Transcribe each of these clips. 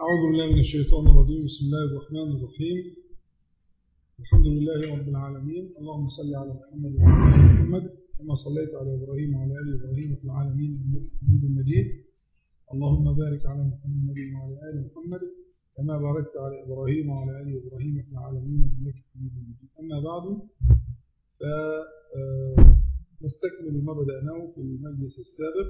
أعوذ بالله من الشيطان الرجيم بسم الله الرحمن الرحيم الحمد لله رب العالمين اللهم صل على محمد وعلى آل محمد كما صليت على إبراهيم وعلى آل إبراهيم في العالمين إنك حميد مجيد اللهم بارك على محمد وعلى آل محمد كما باركت على إبراهيم وعلى آل إبراهيم في العالمين إنك حميد مجيد أما بعد فنستكمل ما بدأناه في المجلس السابق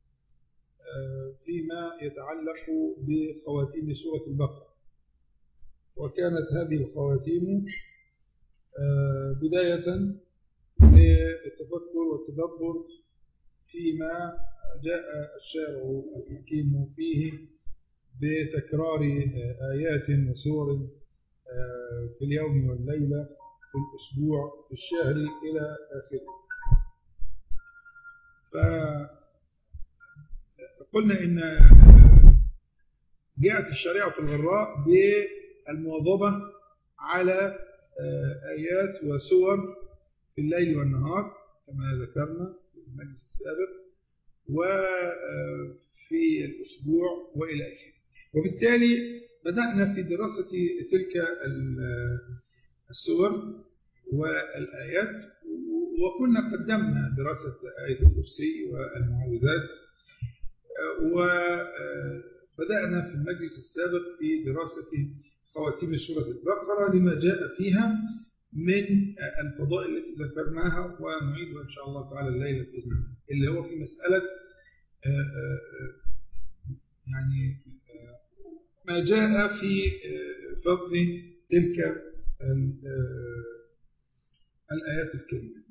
فيما يتعلق بخواتيم سورة البقرة وكانت هذه الخواتيم بداية للتفكر والتدبر فيما جاء الشارع الحكيم فيه بتكرار آيات وسور في اليوم والليلة في الأسبوع في الشهر إلى آخره فقلنا إن جاءت الشريعة الغراء بالمواظبة على آيات وسور في الليل والنهار كما ذكرنا في المجلس السابق وفي الأسبوع وإلى آخره وبالتالي بدأنا في دراسة تلك السور والآيات وكنا قدمنا دراسة آية الكرسي والمعوذات وبدأنا في المجلس السابق في دراسة خواتيم سورة البقرة لما جاء فيها من الفضائل التي ذكرناها ونعيدها إن شاء الله تعالى الليلة بإذن الله اللي هو في مسألة يعني ما جاء في فضل تلك الآيات الكريمة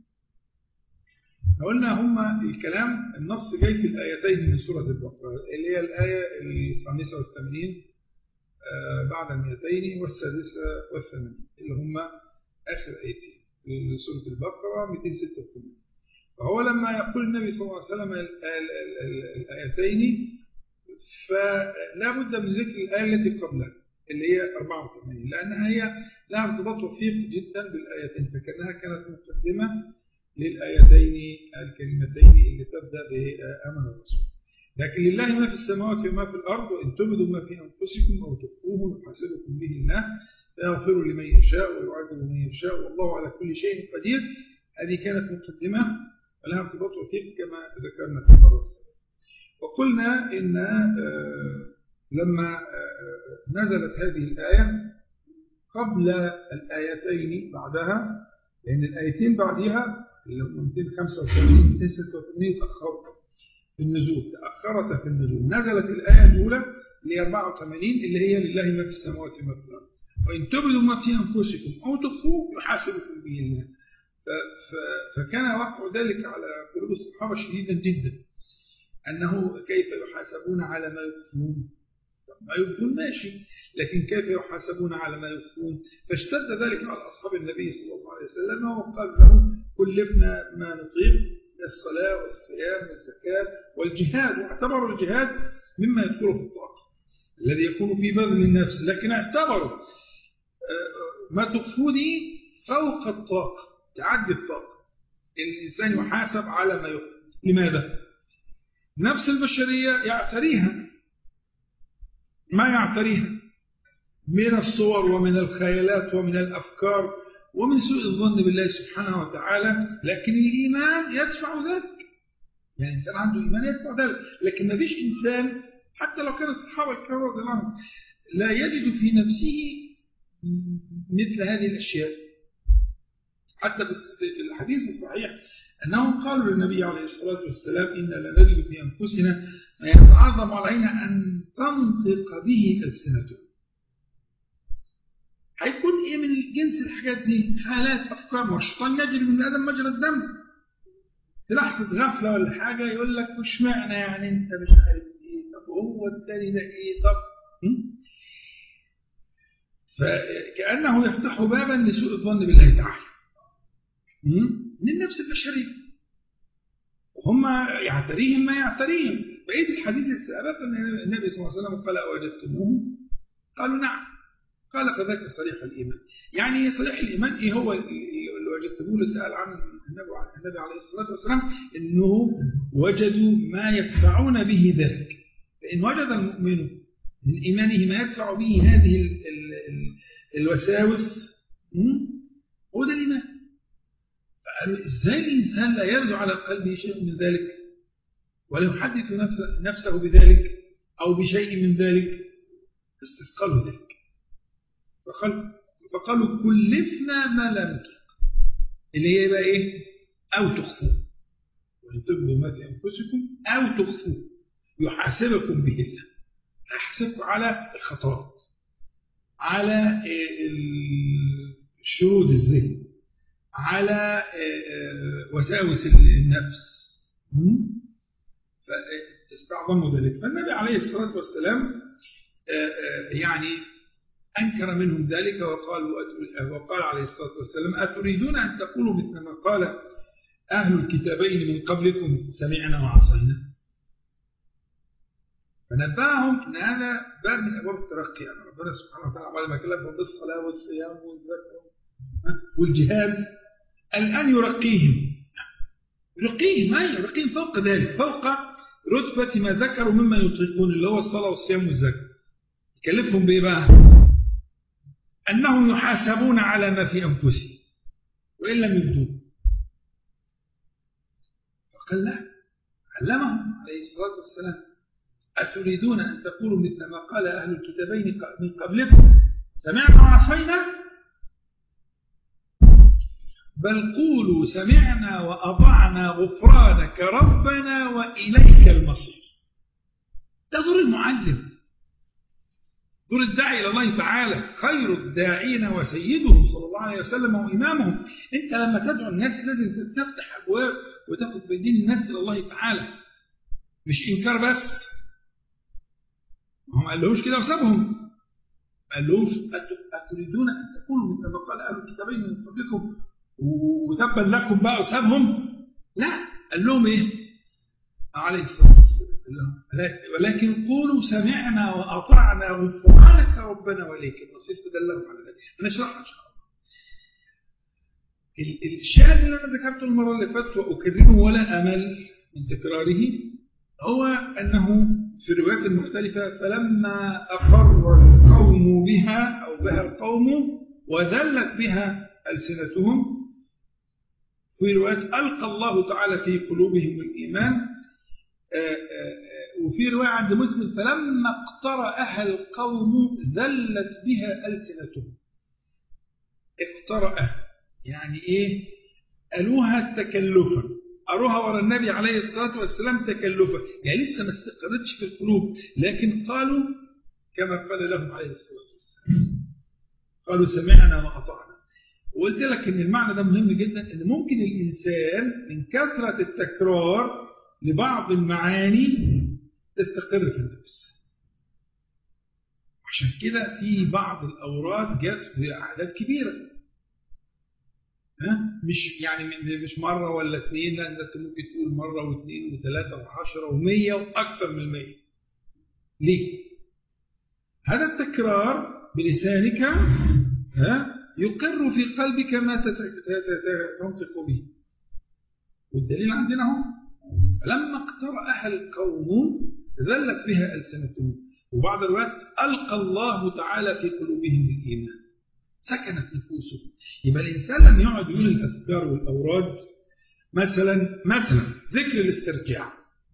قلنا هما الكلام النص جاي في الآيتين من سورة البقرة اللي هي الآية الخامسة والثمانين بعد المئتين والسادسة والثمانين اللي هما آخر آيتين في سورة البقرة 286 فهو لما يقول النبي صلى الله عليه وسلم الآيتين فلا بد من ذكر الآية التي قبلها اللي هي 84 لأنها هي لها ارتباط وثيق جدا بالآيتين فكأنها كانت مقدمة للآيتين الكلمتين اللي تبدأ بآمن الرسول لكن لله ما في السماوات وما في الأرض وإن تبدوا ما في أنفسكم أو تخفوه يحاسبكم به الله فيغفر لمن يشاء ويعذب من يشاء والله على كل شيء قدير هذه كانت مقدمة ولها ارتباط وثيق كما ذكرنا في المرة السابقة وقلنا إن لما نزلت هذه الآية قبل الآيتين بعدها لأن الآيتين بعدها اللي هم 285 286 تأخرت في النزول تأخرت في النزول نزلت الآية الأولى اللي هي 84 اللي هي لله ما في السماوات وما في الأرض وإن تبدوا ما في أنفسكم أو تخفوه يحاسبكم به الله فكان وقع ذلك على قلوب الصحابة شديدا جدا أنه كيف يحاسبون على ما يخفون ما يخفون ماشي لكن كيف يحاسبون على ما يخفون فاشتد ذلك على أصحاب النبي صلى الله عليه وسلم وقال له كلفنا ما نطيق من الصلاة والصيام والزكاة والجهاد واعتبروا الجهاد مما يدخل في الطاقة الذي يكون في بذل النفس لكن اعتبروا ما تخفوني فوق الطاقة تعدي الطاقة الإنسان يحاسب على ما يخفي لماذا؟ نفس البشرية يعتريها ما يعتريها من الصور ومن الخيالات ومن الأفكار ومن سوء الظن بالله سبحانه وتعالى لكن الإيمان يدفع ذلك يعني الإنسان عنده إيمان يدفع ذلك لكن ما فيش إنسان حتى لو كان الصحابة الكرام رضي الله عنهم لا يجد في نفسه مثل هذه الأشياء حتى في الحديث الصحيح أنهم قالوا للنبي عليه الصلاة والسلام إن لا نجد في أنفسنا ما يتعظم علينا أن تنطق به ألسنتنا هيكون إيه من جنس الحاجات دي خيالات أفكار ما الشيطان يجري من آدم مجرى الدم في لحظة غفلة ولا حاجة يقول لك مش معنى يعني أنت مش عارف إيه طب هو التاني ده إيه طب فكأنه يفتح بابا لسوء الظن بالله تعالى من النفس البشرية هم يعتريهم ما يعتريهم بقية الحديث السابق أن النبي صلى الله عليه وسلم قال أوجدتموه قالوا نعم قال فذاك صريح الإيمان يعني صريح الإيمان إيه هو اللي وجدتموه اللي سأل عنه النبي النبي عليه الصلاة والسلام إنه وجدوا ما يدفعون به ذلك فإن وجد المؤمن من إيمانه ما يدفع به هذه ال ال ال الوساوس هو ده الإيمان إزاي الإنسان لا يرجع على قلبه شيء من ذلك ولا يحدث نفسه, نفسه بذلك أو بشيء من ذلك استثقلوا ذلك فقال فقالوا كلفنا ما لم نطق اللي هي بقى إيه أو تخفوه وإن تبدوا ما في أنفسكم أو تخفوه يحاسبكم به الله يحاسبكم على الخطرات على الشرود الذهن على وساوس النفس فاستعظموا ذلك فالنبي عليه الصلاة والسلام يعني أنكر منهم ذلك وقال وقال عليه الصلاة والسلام أتريدون أن تقولوا مثل ما قال أهل الكتابين من قبلكم سمعنا وعصينا فنبههم ان هذا باب من ابواب الترقي يعني ربنا سبحانه وتعالى بعد ما كلفهم بالصلاه والصيام والزكاه والجهاد الان يرقيهم يرقيهم ما يرقيهم فوق ذلك فوق رتبه ما ذكروا مما يطيقون اللي هو الصلاه والصيام والزكاه يكلفهم بايه بقى؟ انهم يحاسبون على ما في انفسهم وان لم يبدوه فقال لا علمهم عليه الصلاه والسلام أتريدون أن تقولوا مثل ما قال أهل الكتابين من قبلكم سمعنا وعصينا بل قولوا سمعنا وأطعنا غفرانك ربنا وإليك المصير ده دور المعلم دور الداعي إلى الله تعالى خير الداعين وسيدهم صلى الله عليه وسلم وإمامهم أنت لما تدعو الناس لازم تفتح أبواب وتاخذ بيدين الناس إلى الله تعالى مش إنكار بس هم ما قالوش كده وسابهم ما قالوش أتريدون أن تقولوا مثل ما قال أهل الكتابين من قبلكم وتبا لكم بقى وسابهم لا قال لهم إيه عليه الصلاة والسلام ولكن قولوا سمعنا وأطعنا غفرانك ربنا وليك المصير فدلهم على ذلك أنا شرحها إن شاء الله الشاهد اللي أنا ذكرته المرة اللي فاتت وأكرره ولا أمل من تكراره هو أنه في الروايات المختلفة فلما أقر القوم بها أو بها القوم وذلت بها ألسنتهم في روايات ألقى الله تعالى في قلوبهم الإيمان وفي رواية عند مسلم فلما اقترأها القوم ذلت بها ألسنتهم اقترأ يعني إيه قالوها تكلفا أروها ورا النبي عليه الصلاة والسلام تكلفا يعني لسه ما استقرتش في القلوب لكن قالوا كما قال لهم عليه الصلاة والسلام قالوا سمعنا وأطعنا وقلت لك ان المعنى ده مهم جدا ان ممكن الانسان من كثره التكرار لبعض المعاني تستقر في النفس عشان كده في بعض الاوراد جت باعداد كبيره ها مش يعني مش مره ولا اثنين لا انت ممكن تقول مره واثنين وثلاثه وعشره ومية واكثر من المية ليه؟ هذا التكرار بلسانك ها يقر في قلبك ما تنطق به والدليل عندنا هو فلما اقترأها القوم ذلت بها ألسنتهم وبعض الوقت ألقى الله تعالى في قلوبهم الإيمان سكنت نفوسهم يبقى الإنسان لم يقعد يقول الأذكار والأوراد مثلا مثلا ذكر الاسترجاع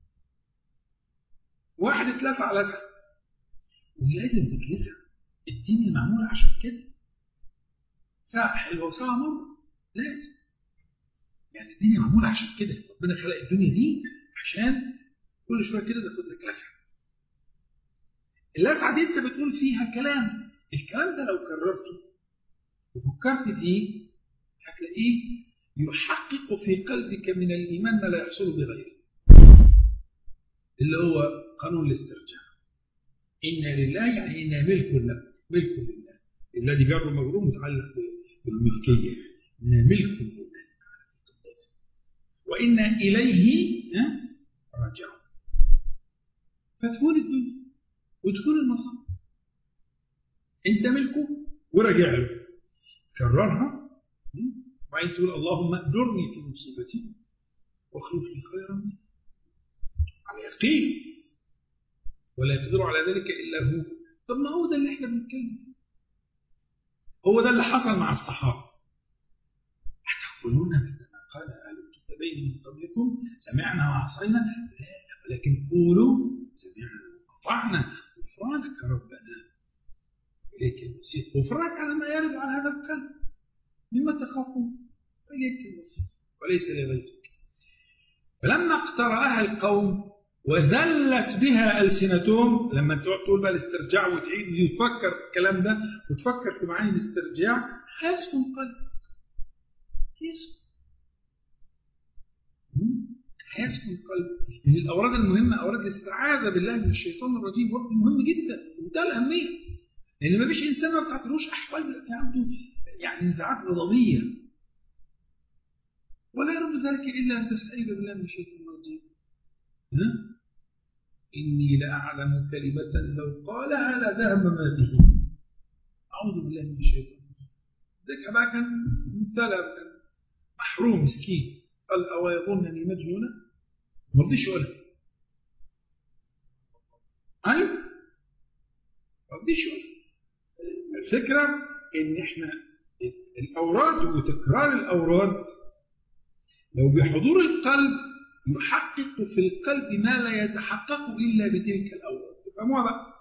واحد اتلف على ده ولازم تتلفها الدنيا معمولة عشان كده ساعة حلوة وساعة مرة لازم يعني الدنيا معمولة عشان كده ربنا خلق الدنيا دي عشان كل شوية كده تاخد لك لسعة اللسعة دي انت بتقول فيها كلام الكلام ده لو كررته وفكرت فيه هتلاقيه يحقق في قلبك من الإيمان ما لا يحصل بغيره اللي هو قانون الاسترجاع إنا لله يعني إنا ملك له ملك لله الذي جر مجرور متعلق بالملكية إنا ملك لله وإنا إليه راجعون فتكون الدنيا وتكون المصائب أنت ملكه وراجع له تكررها وبعدين تقول اللهم اجرني في مصيبتي واخلف لي خيرا منها على يقين ولا يقدر على ذلك الا هو طب ما هو ده اللي احنا بنتكلم فيه هو ده اللي حصل مع الصحابة أتقولون مثل ما قال أهل الكتابين من قبلكم سمعنا وعصينا لا ولكن قولوا سمعنا وأطعنا غفرانك ربنا إليك المصير غفرانك على ما يرد على هذا القلب مما تخافون إليك المصير وليس لغيرك فلما اقترأها القوم وذلت بها ألسنتهم لما تقول بقى الاسترجاع وتعيد وتفكر الكلام ده وتفكر في معاني الاسترجاع هيسكن قلبك يسكن هيسكن قلبك من الأوراد المهمة أوراد الاستعاذة بالله من الشيطان الرجيم ورد مهم جدا ومنتهى الأهمية لأن ما فيش إنسان ما بتعتلوش أحوال في عنده يعني نزاعات غضبية ولا يرد ذلك إلا أن تستعيذ بالله من الشيطان الرجيم ها؟ إني لأعلم كلمة لو قالها لذهب ما به أعوذ بالله من الشيطان ذلك بقى كان مبتلى كان محروم مسكين قال أو يظنني مجنونا ما رضيش يقولها أيوه ما رضيش يقولها الفكرة إن إحنا الأوراد وتكرار الأوراد لو بحضور القلب يحقق في القلب ما لا يتحقق إلا بتلك الأوراد تفهموها بقى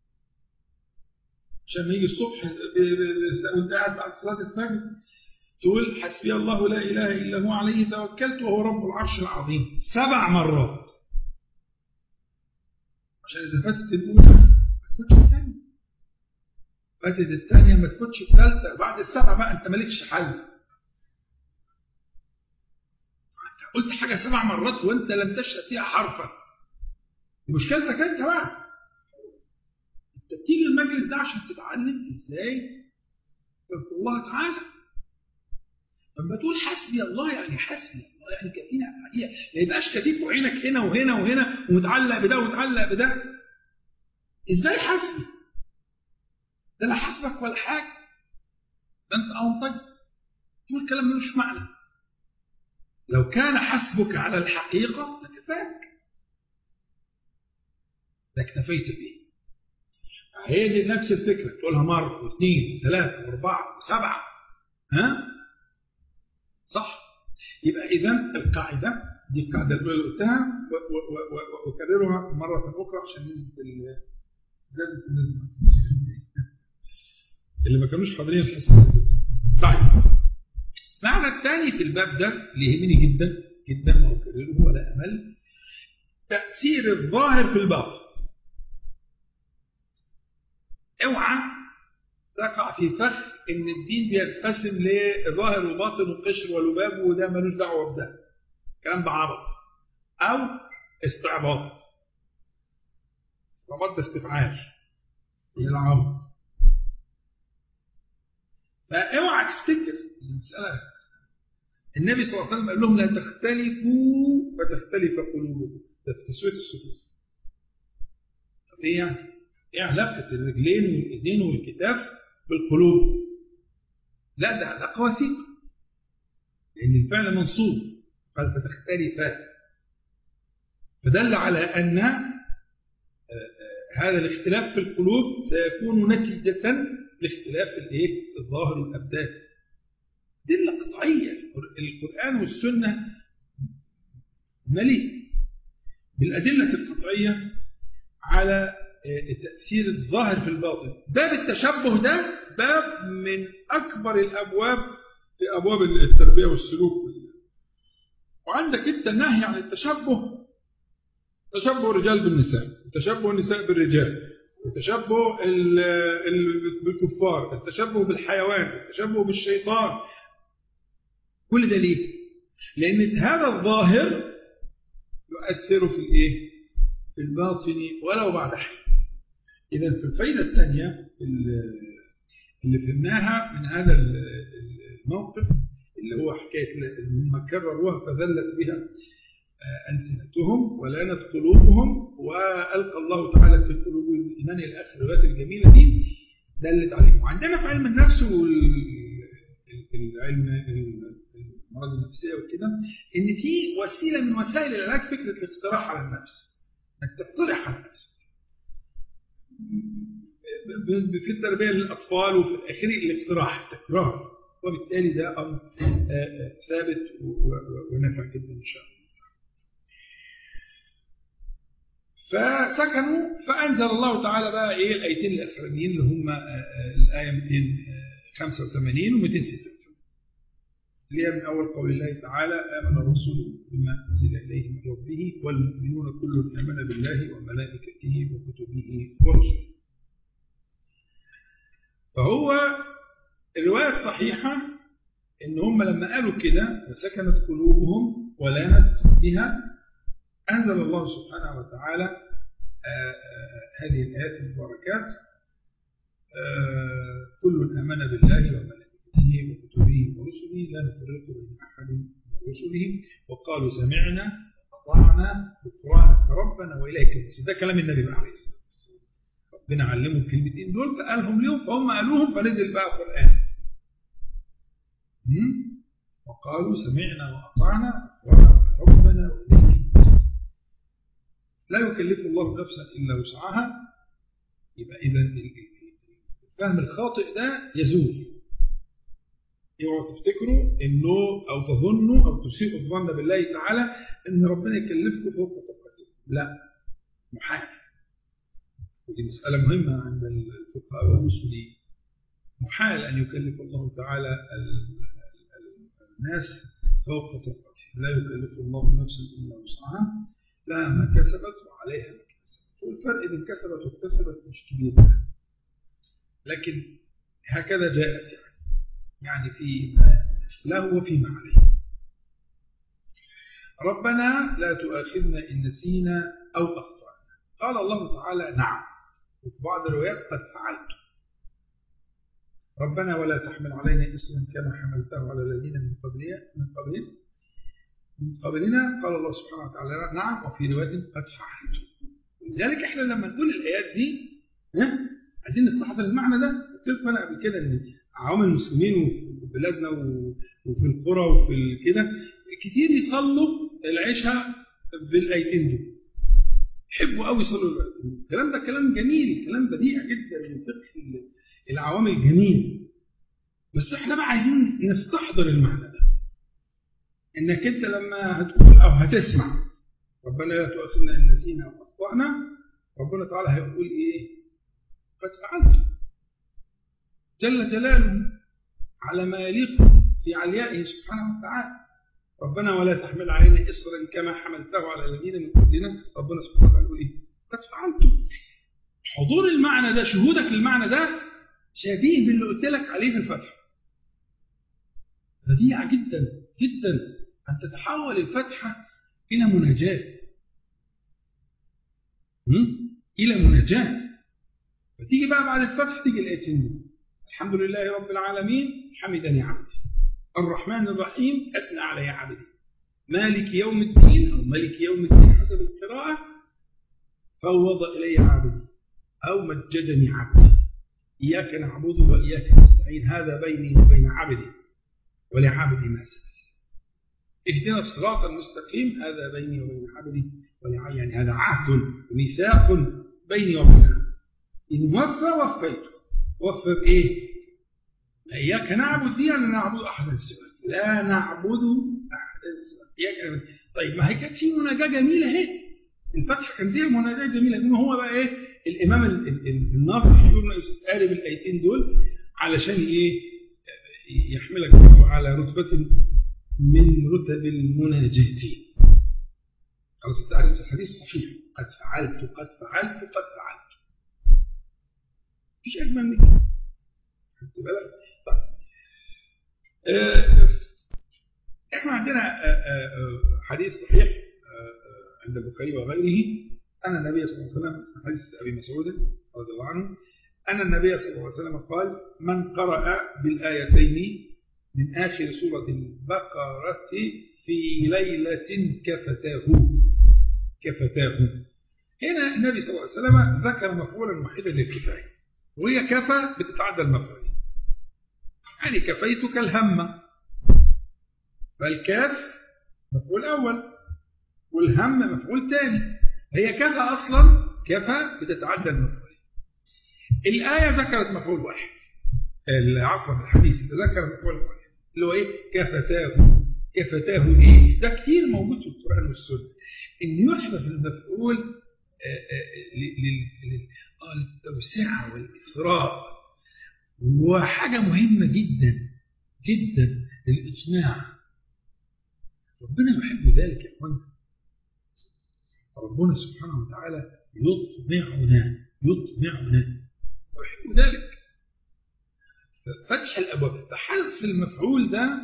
عشان يجي الصبح وانت قاعد بعد صلاة الفجر تقول حسبي الله لا إله إلا هو عليه توكلت وهو رب العرش العظيم سبع مرات عشان إذا فاتت الأولى ما تفوتش الثانية فاتت الثانية ما تفوتش الثالثة بعد السبعة بقى أنت مالكش حل قلت حاجة سبع مرات وانت لم تشهد فيها حرفا مشكلتك انت بقى انت بتيجي المجلس ده عشان تتعلم ازاي تذكر الله تعالى لما تقول حسبي الله يعني حسبي الله يعني كفينا حقيقة ما يبقاش كتيف وعينك هنا وهنا وهنا ومتعلق بده ومتعلق بده ازاي حسبي ده لا حسبك ولا حاجة ده انت انطج تقول كلام ملوش معنى لو كان حسبك على الحقيقة لكفاك لاكتفيت به هي دي نفس الفكرة تقولها مرة واثنين وثلاثة وأربعة وسبعة ها صح يبقى إذا القاعدة دي القاعدة الأولى اللي قلتها وأكررها مرة أخرى عشان نسبة زادت النسبة اللي ما كانوش حاضرين الحصة طيب المعنى الثاني في الباب ده اللي يهمني جدا جدا واكرره ولا امل تاثير الظاهر في الباطن اوعى تقع في فخ ان الدين بينقسم لظاهر وباطن وقشر ولباب وده ملوش دعوه بده الكلام ده عبط او استعباط استعباط ده استفعال هي العبط فاوعى تفتكر المساله النبي صلى الله عليه وسلم قال لهم لا تختلفوا فتختلف قلوبكم ده في تسويه الصفوف طب ايه يعني؟ ايه علاقه الرجلين والايدين والكتاف بالقلوب؟ لا ده علاقه وثيقه لان الفعل منصوب قال فتختلف فدل على ان هذا الاختلاف في القلوب سيكون نتيجه لاختلاف الايه؟ الظاهر والابدان دلة قطعية القرآن والسنة مليء بالأدلة القطعية على تأثير الظاهر في الباطن باب التشبه ده باب من أكبر الأبواب في أبواب التربية والسلوك وعندك أنت النهي عن التشبه تشبه الرجال بالنساء وتشبه النساء بالرجال وتشبه بالكفار التشبه بالحيوان التشبه بالشيطان كل ده ليه؟ لأن هذا الظاهر يؤثر في الإيه؟ في الباطن ولو بعد حين. إذا في الفائدة الثانية اللي فهمناها من هذا الموقف اللي هو حكاية هم كرروها فذلت بها ألسنتهم ولانت قلوبهم وألقى الله تعالى في قلوبهم الإيمان إلى آخر الروايات الجميلة دي دلت عليهم وعندنا في علم النفس والعلم الامراض النفسيه وكده ان في وسيله من وسائل العلاج فكره الاقتراح على النفس انك تقترح على نفسك في التربيه للاطفال وفي الاخر الاقتراح التكرار وبالتالي ده امر ثابت ونافع جدا ان شاء الله فسكنوا فانزل الله تعالى بقى ايه الايتين الاخرانيين اللي هم الايه 285 و 286 اللي هي من اول قول الله تعالى امن الرسول بما انزل اليه من ربه والمؤمنون كل امن بالله وملائكته وكتبه ورسله. فهو الروايه الصحيحه ان هم لما قالوا كده وسكنت قلوبهم ولانت بها انزل الله سبحانه وتعالى آآ آآ هذه الايات المباركات كل امن بالله وملائكته وكتبه ورسله لا نفرق بين احد من رسله وقالوا سمعنا اطعنا غفرانك ربنا واليك المصير ده كلام النبي بقى عليه الصلاه والسلام ربنا علمهم الكلمتين دول فقالهم لهم فهم قالوهم فنزل بقى القران وقالوا سمعنا واطعنا غفرانك ربنا واليك المصير لا يكلف الله نفسا الا وسعها يبقى اذا الفهم الخاطئ ده يزول اوعوا تفتكروا انه او تظنوا او تسيئوا الظن بالله تعالى ان ربنا يكلفكم فوق طاقتكم لا محال ودي مساله مهمه عند الفقهاء والمسلمين محال ان يكلف الله تعالى الناس فوق طاقته لا يكلف الله نفسا الا وسعها لها ما كسبت وعليها ما كسبت والفرق بين كسبت واكتسبت مش كبير لكن هكذا جاءت يعني يعني في له وفيما عليه ربنا لا تؤاخذنا إن نسينا أو أخطأنا قال الله تعالى نعم وفي بعض الروايات قد فعلت ربنا ولا تحمل علينا إصرا كما حملته على الذين من قبلنا من قبلنا من قبلنا قال الله سبحانه وتعالى نعم وفي رواية قد فعلت لذلك احنا لما نقول الآيات دي ها عايزين نستحضر المعنى ده قلت لكم انا قبل كده ان عوام المسلمين وفي بلادنا وفي القرى وفي كده كتير يصلوا العشاء بالايتين دول يحبوا قوي يصلوا الايتين الكلام ده كلام جميل كلام بديع جدا من فقه العوام الجميل بس احنا بقى عايزين نستحضر المعنى ده انك انت لما هتقول او هتسمع ربنا لا تؤاخذنا ان نسينا واخطانا ربنا تعالى هيقول ايه قد فعلت جل جلاله على ما يليق في عليائه سبحانه وتعالى ربنا ولا تحمل علينا إصرا كما حملته على الذين من قبلنا ربنا سبحانه وتعالى يقول إيه قد فعلت حضور المعنى ده شهودك للمعنى ده شبيه باللي قلت لك عليه في الفتح بديعة جدا جدا أن تتحول الفتحة إلى مناجاة إلى مناجاة فتيجي بقى بعد الفتح تيجي الآيتين الحمد لله رب العالمين حمدني عبدي الرحمن الرحيم أثنى علي عبدي مالك يوم الدين أو ملك يوم الدين حسب القراءة فوض إلي عبدي أو مجدني عبدي إياك نعبد وإياك نستعين هذا بيني وبين عبدي ولعبدي ما سأل اهدنا الصراط المستقيم هذا بيني وبين عبدي يعني هذا عهد وميثاق بيني وبين عبدي إن وفى وفيته وفى بإيه؟ إياك نعبد دي أنا نعبد أحدا سواك لا نعبد أحدا سواك إياك طيب ما هي كانت في مناجاة جميلة اهي الفتح كان فيها مناجاة جميلة إن هو بقى إيه الإمام الناصح يقول قارب الآيتين دول علشان إيه يحملك على رتبة من رتب المناجاتين خلاص انت عرفت الحديث صحيح قد فعلت قد فعلت قد فعلت مفيش اجمل من كده خدت بالك طيب آه احنا عندنا آه آه حديث صحيح عند البخاري وغيره ان النبي صلى الله عليه وسلم حديث ابي مسعود رضي الله عنه ان النبي صلى الله عليه وسلم قال من قرأ بالايتين من آخر سورة البقرة في ليلة كفتاه كفتاه هنا النبي صلى الله عليه وسلم ذكر مفعولا واحدا للكفاية وهي كفى بتتعدى المفعولين يعني كفيتك الهم فالكاف مفعول أول والهم مفعول ثاني هي كفى أصلا كفى بتتعدى المفعولين الآية ذكرت مفعول واحد عفوا الحديث ذكر مفعول واحد اللي هو إيه كفتاه كفتاه إيه ده كتير موجود في القرآن والسنة إن يحذف المفعول للتوسعة والإثراء وحاجة مهمة جدا جدا للإجماع ربنا يحب ذلك يا اخوانا ربنا سبحانه وتعالى يطمعنا يطمعنا ويحب ذلك فتح الابواب فحذف المفعول ده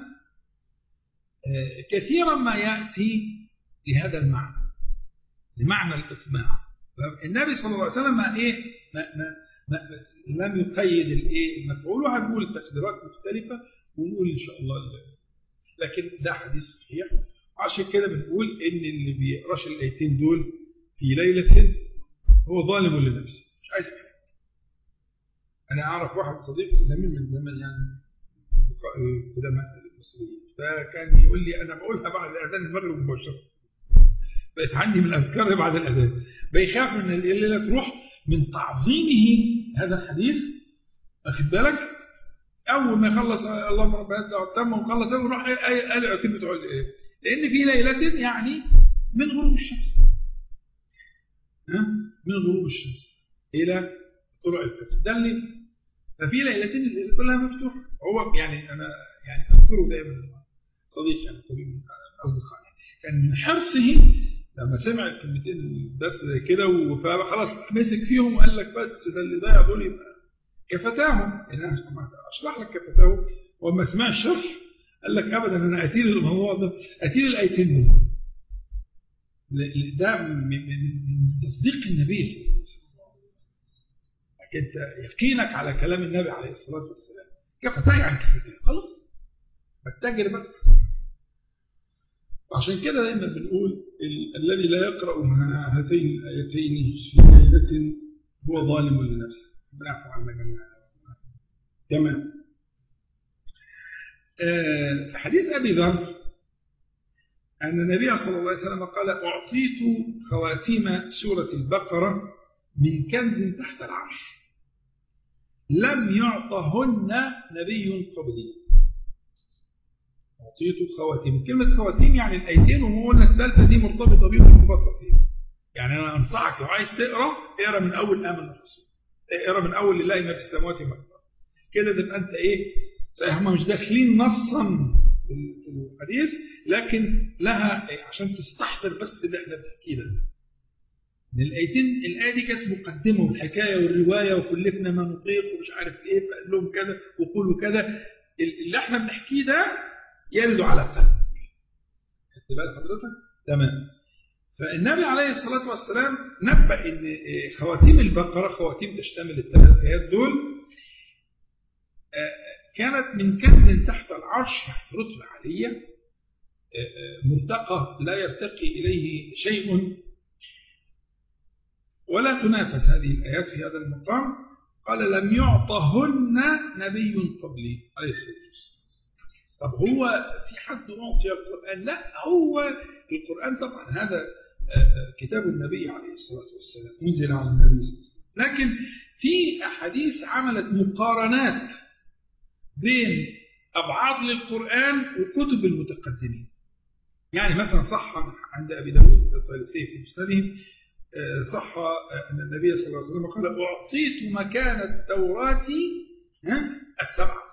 كثيرا ما ياتي لهذا المعنى لمعنى الاطماع النبي صلى الله عليه وسلم ما ايه ما ما ما لم يقيد الايه المفعول وهنقول تقديرات مختلفه ونقول ان شاء الله لكن ده حديث صحيح عشان كده بنقول ان اللي بيقراش الايتين دول في ليله هو ظالم لنفسه مش عايز حاجه انا اعرف واحد صديق زميل من زمان يعني اصدقاء القدماء المصريين فكان يقول لي انا بقولها بعد اذان المغرب مباشره بقت عندي من الاذكار بعد الاذان بيخاف ان الليله تروح من تعظيمه هذا الحديث واخد بالك اول ما يخلص اللهم رب هذا والتم وخلص يروح قال الاعتين بتوع لان في ليله يعني من غروب الشمس ها من غروب الشمس الى طلوع الفجر ده اللي ففي ليلتين الليله كلها مفتوحه هو يعني انا يعني اذكره دايما صديق يعني طبيب من اصدقائي كان من حرصه لما سمع الكلمتين الدرس زي كده فخلاص مسك فيهم وقال لك بس ده اللي ضيع دول يبقى كفتاهم يعني انا اشرح لك كفتاهم وما سمع الشرح قال لك ابدا انا اتيل الموضوع ده اتيل الايتين دول ده من تصديق النبي صلى الله عليه وسلم انت يقينك على كلام النبي عليه الصلاه والسلام كفتاه عن كفتاه خلاص بتجر بقى عشان كده دايما بنقول الذي لا يقرا هاتين الايتين في ليله هو ظالم لنفسه ربنا يعفو عنا جميعا تمام في حديث ابي ذر ان النبي صلى الله عليه وسلم قال اعطيت خواتيم سوره البقره من كنز تحت العرش لم يعطهن نبي قبلي أعطيت خواتيم كلمة خواتيم يعني الآيتين وقلنا الثالثة دي مرتبطة بيهم بالتفاصيل يعني أنا أنصحك لو عايز تقرأ اقرأ من أول آمن الرسول اقرأ من أول لله ما في السماوات وما في الأرض كده تبقى أنت إيه هم مش داخلين نصا في الحديث لكن لها إيه عشان تستحضر بس اللي احنا بنحكيه ده من الآيتين الآية دي كانت مقدمة والحكاية والرواية وكلفنا ما نطيق ومش عارف إيه فقال لهم كذا وقولوا كذا اللي احنا بنحكيه ده يرد على قلب خدت بال حضرتك تمام فالنبي عليه الصلاة والسلام نبأ ان خواتيم البقرة خواتيم تشتمل الثلاث آيات دول كانت من كنز تحت العرش تحت رتبة عالية مرتقى لا يرتقي إليه شيء ولا تنافس هذه الآيات في هذا المقام قال لم يعطهن نبي قبلي عليه الصلاة والسلام طب هو في حد أعطي القرآن لا هو القرآن طبعا هذا كتاب النبي عليه الصلاة والسلام نزل على النبي صلى الله عليه وسلم لكن في أحاديث عملت مقارنات بين أبعاد للقرآن وكتب المتقدمين يعني مثلا صح عند أبي داود الطيلسي في مسنده صح أن النبي صلى الله عليه وسلم قال أعطيت مكان التوراة السبعة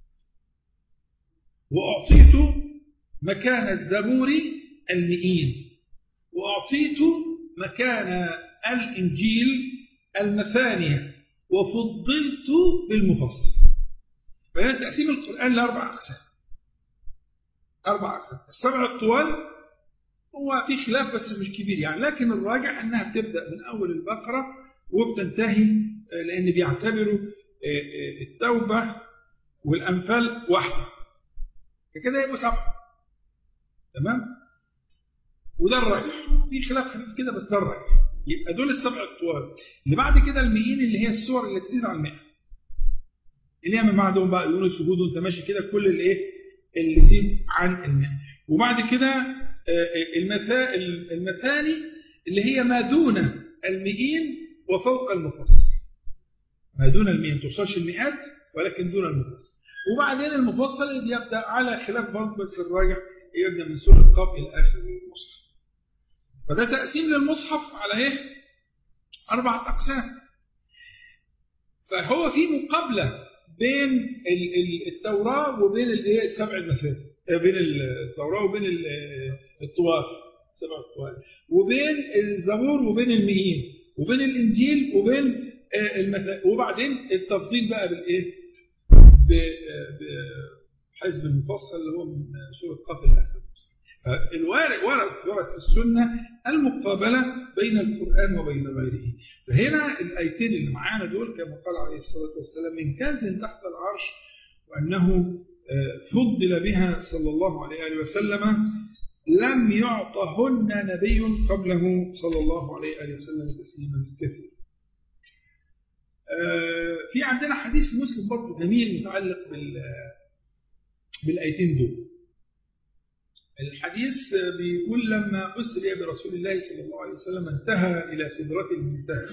وأعطيت مكان الزبور المئين وأعطيت مكان الإنجيل المثانية وفضلت بالمفصل فهنا تقسيم القرآن لأربع أقسام أربع أقسام السبع الطوال هو في خلاف بس مش كبير يعني لكن الراجح أنها بتبدأ من أول البقرة وبتنتهي لأن بيعتبروا التوبة والأنفال واحدة فكده يبقوا سبعة تمام وده الراجح في خلاف خفيف كده بس ده الراجح يبقى دول السبع الطوال اللي بعد كده المئين اللي هي السور اللي تزيد عن 100 اللي هي من بعدهم بقى يونس وهود وانت ماشي كده كل الايه اللي يزيد عن ال 100 وبعد كده المثا المثاني اللي هي ما دون المئين وفوق المفصل ما دون المئة ما توصلش المئات ولكن دون المفصل وبعدين المفصل اللي بيبدا على خلاف برضه بس الراجع يبدا من سوره قاف الى اخر المصحف فده تقسيم للمصحف على ايه؟ اربعه اقسام فهو في مقابله بين التوراه وبين الايه السبع المثاني بين التوراه وبين الطوال سبع الطوال وبين الزبور وبين المهين وبين الانجيل وبين المثاني وبعدين التفضيل بقى بالايه؟ بحزب المفصل اللي هو من سوره قاف الاخر الوارد ورد ورد في السنه المقابله بين القران وبين غيره فهنا الايتين اللي معانا دول كما قال عليه الصلاه والسلام من كنز تحت العرش وانه فضل بها صلى الله عليه وسلم لم يعطهن نبي قبله صلى الله عليه وسلم تسليما كثيرا في عندنا حديث في مسلم برضه جميل متعلق بال بالايتين دول الحديث بيقول لما أسري برسول الله صلى الله عليه وسلم انتهى إلى سدرة المنتهى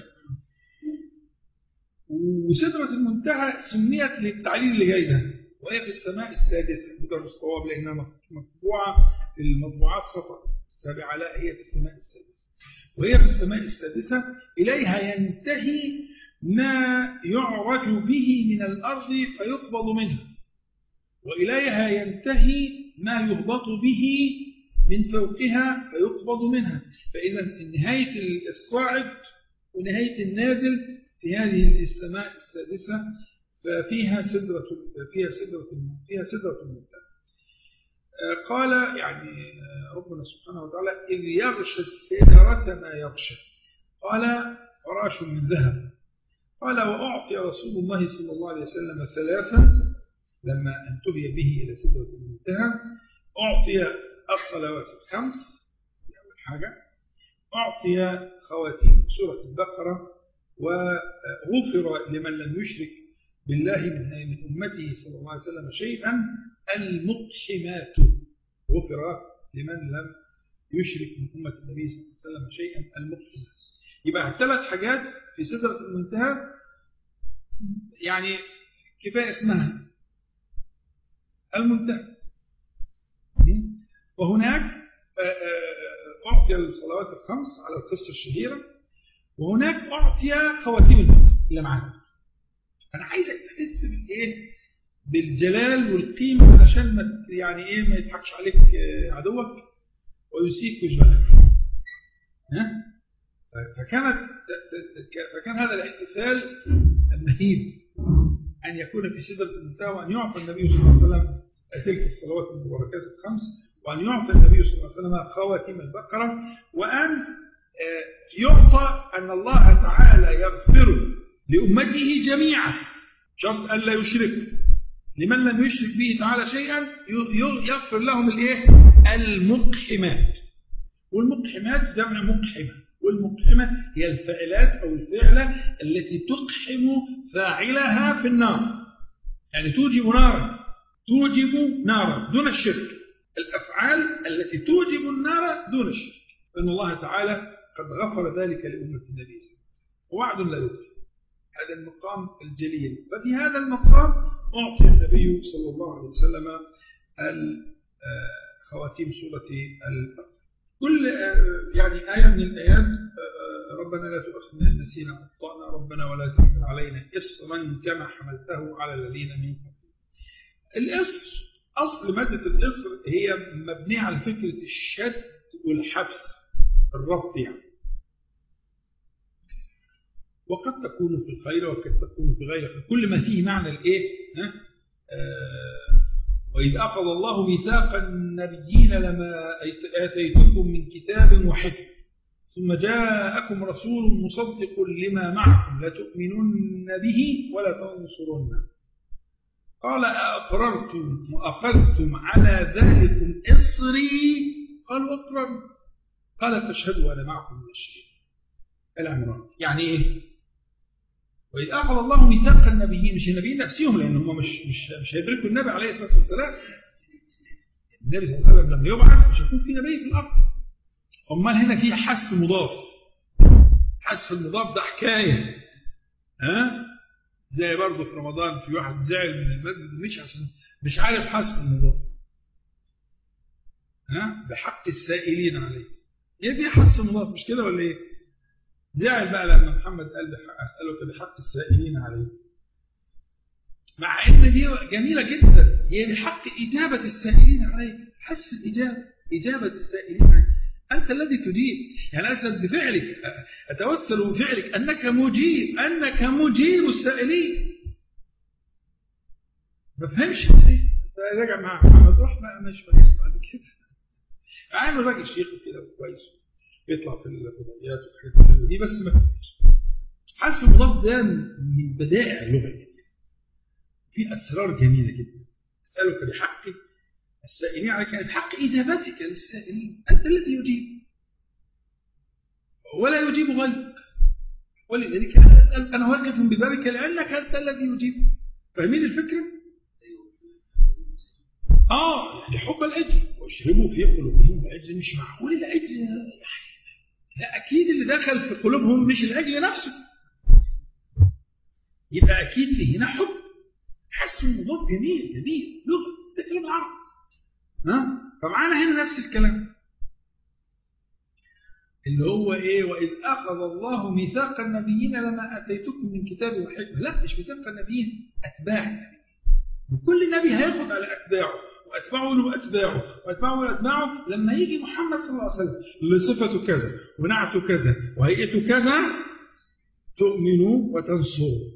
وسدرة المنتهى سميت للتعليل اللي جاي ده وهي في السماء السادسة ده الصواب لأنها مطبوعة في المطبوعات خطأ السابعة لا هي في السماء السادسة وهي في السماء السادسة إليها ينتهي ما يعرج به من الأرض فيقبض منها وإليها ينتهي ما يهبط به من فوقها فيقبض منها فإذا نهاية الصاعد ونهاية النازل في هذه السماء السادسة ففيها سدرة فيها سدرة فيها سدرة المنتهى قال يعني ربنا سبحانه وتعالى إذ يغشى السدرة ما يغشى قال فراش من ذهب قال وأعطي رسول الله صلى الله عليه وسلم ثلاثا لما انتهي به إلى سدرة المنتهى أعطي الصلوات الخمس أول حاجة أعطي خواتيم سورة البقرة وغفر لمن لم يشرك بالله من من أمته صلى الله عليه وسلم شيئا المقحمات غفر لمن لم يشرك من أمة النبي صلى الله عليه وسلم شيئا المقحمات يبقى الثلاث حاجات في سدرة المنتهى يعني كفاية اسمها المنتهى وهناك أعطي الصلوات الخمس على القصة الشهيرة وهناك أعطي خواتيم البقر اللي معانا أنا عايزك تحس بالإيه بالجلال والقيمة عشان ما يعني إيه ما يضحكش عليك عدوك ويسيك وجبهك ها فكانت فكان هذا الاحتفال المهيب أن يكون في سدرة المنتهى وأن يعطى النبي صلى الله عليه وسلم تلك الصلوات المباركات الخمس وأن يعطى النبي صلى الله عليه وسلم خواتيم البقرة وأن يعطى أن الله تعالى يغفر لأمته جميعا شرط ألا يشرك لمن لم يشرك به تعالى شيئا يغفر لهم الايه المقحمات والمقحمات جمع مقحمه والمقحمه هي الفعلات او الفعله التي تقحم فاعلها في النار يعني توجب نارا توجب نارا دون الشرك الافعال التي توجب النار دون الشرك فان الله تعالى قد غفر ذلك لامه النبي صلى الله عليه وسلم ووعد لا يخلف هذا المقام الجليل ففي هذا المقام أعطي النبي صلى الله عليه وسلم خواتيم سورة البقرة كل يعني آية من الآيات ربنا لا تؤاخذنا إن نسينا أخطأنا ربنا ولا تحمل علينا إصرا كما حملته على الذين من قبلنا الإصر أصل مادة الإصر هي مبنية على فكرة الشد والحبس الربط يعني وقد تكون في الخير وقد تكون في غير كل ما فيه معنى الايه ها آه واذ اخذ الله ميثاق النبيين لما اتيتكم من كتاب وحكم ثم جاءكم رسول مصدق لما معكم لتؤمنن به ولا تنصرنه قال أقررتم وأخذتم على ذلكم إصري قالوا أقررنا قال فاشهدوا أنا معكم من الشهيد العمران يعني إيه وإذ أخذ الله ميثاق النبيين مش النبيين نفسهم لأن هم مش مش مش هيدركوا النبي عليه الصلاة والسلام النبي صلى الله عليه وسلم لما يبعث مش هيكون في نبي في الأرض أمال هنا في حذف مضاف حذف المضاف ده حكاية ها زي برضه في رمضان في واحد زعل من المسجد مش عشان مش عارف حسب المضاف ها بحق السائلين عليه هي دي حس المضاف مش كده ولا ايه؟ زعل بقى لما محمد قال بحق اسالك بحق السائلين عليه مع ان دي جميله جدا هي بحق اجابه السائلين عليه حسب الاجابه اجابه السائلين عليه انت الذي تجيب يعني اسال بفعلك اتوسل بفعلك انك مجيب انك مجيب السائلين ما فهمش راجع مع محمد روح بقى مش كويس بعد كده مع انه راجل شيخ كده كويس بيطلع في الفضائيات والحاجات دي بس ما فهمش حذف المضاف ده من بدائع اللغه في اسرار جميله جدا اسالك بحق السائلين عليك يعني بحق اجابتك للسائلين انت الذي يجيب ولا يجيب غيرك ولذلك انا اسال انا واقف ببابك لانك انت الذي يجيب فاهمين الفكره؟ اه يعني حب العجل واشربوا في قلوبهم العجل مش معقول العجل يعني لا اكيد اللي دخل في قلوبهم مش العجل نفسه يبقى اكيد في هنا حب حس المضاف جميل جميل لغه ده كلام العرب ها فمعانا هنا نفس الكلام اللي هو ايه واذ اخذ الله ميثاق النبيين لما اتيتكم من كتاب وحكمه لا مش ميثاق النبيين اتباع النبي وكل نبي هياخد على اتباعه واتباعه له اتباعه واتباعه له اتباعه لما يجي محمد صلى الله عليه وسلم لصفته كذا ونعته كذا وهيئته كذا تؤمنوا وتنصروا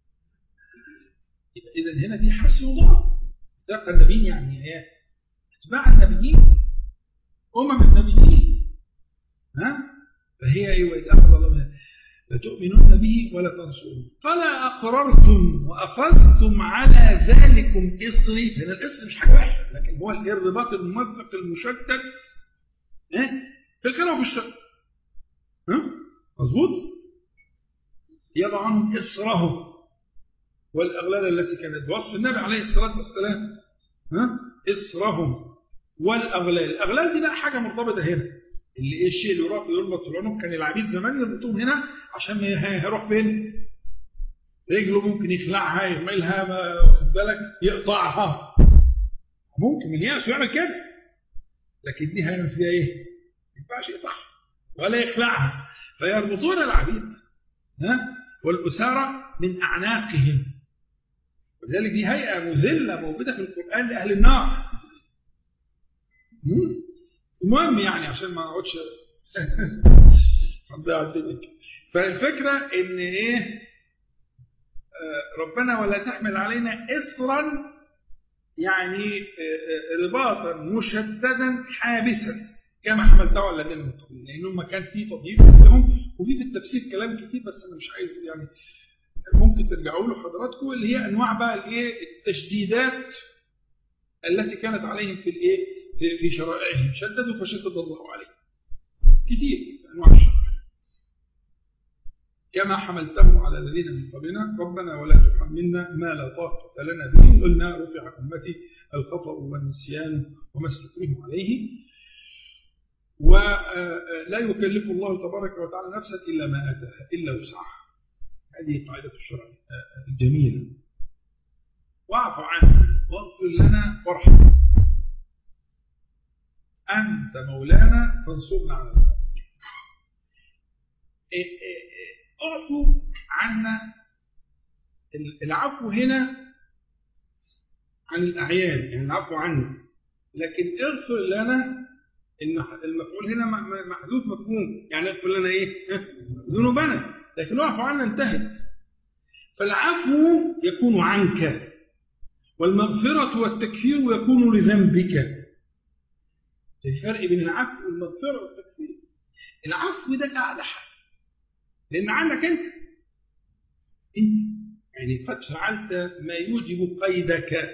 يبقى اذا هنا دي حسن الله ميثاق النبيين يعني ايه اتباع النبيين امم النبيين ها فهي ايه واذ اخذ الله لتؤمنون به ولا تنصرون فلا اقررتم واخذتم على ذلكم اصري هنا الاصر مش حاجه وحشه لكن هو الارتباط الموثق المشدد ها في الخير وفي الشر ها مظبوط يضع عنهم اصرهم والاغلال التي كانت بوصف النبي عليه الصلاه والسلام ها اصرهم والاغلال الاغلال دي بقى حاجه مرتبطه هنا اللي ايه الشيء اللي يروح يربط في العنق كان العبيد زمان يربطوهم هنا عشان هيروح فين؟ رجله ممكن يخلعها يعملها واخد بالك يقطعها ممكن من يأس يعمل كده لكن دي هيعمل فيها ايه؟ ما ينفعش يقطعها ولا يخلعها فيربطون العبيد ها والأسارة من أعناقهم ولذلك دي هيئة مذلة موجودة في القرآن لأهل النار المهم يعني عشان ما اقعدش هنضيع الدنيا فالفكره ان ايه ربنا ولا تحمل علينا اصرا يعني رباطا مشددا حابسا كما حملته على الذين من قبل لان هم كان في تضييق لهم وفي في التفسير كلام كتير بس انا مش عايز يعني ممكن ترجعوا له حضراتكم اللي هي انواع بقى الايه التشديدات التي كانت عليهم في الايه في شرائعهم شددوا فشدد الله عليهم كثير انواع الشرائع كما حملته على الذين من قبلنا ربنا ولا تحملنا ما لا طاقة لنا به قلنا رفع أمتي الخطأ والنسيان وما استكرهوا عليه ولا يكلف الله تبارك وتعالى نفسا إلا ما آتاها إلا وسعها هذه قاعدة الشرع الجميلة واعف عنا واغفر لنا وارحمنا أنت مولانا فانصرنا على القوم اعفو عنا العفو هنا عن الأعيان يعني العفو عنا لكن اغفر لنا المفعول هنا محذوف مفهوم يعني اغفر لنا ايه ذنوبنا لكن اعفو عنا انتهت فالعفو يكون عنك والمغفرة والتكفير يكون لذنبك الفرق بين العفو والمغفرة والتكفير العفو ده أعلى حاجة لأن عنك أنت أنت يعني قد فعلت ما يوجب قيدك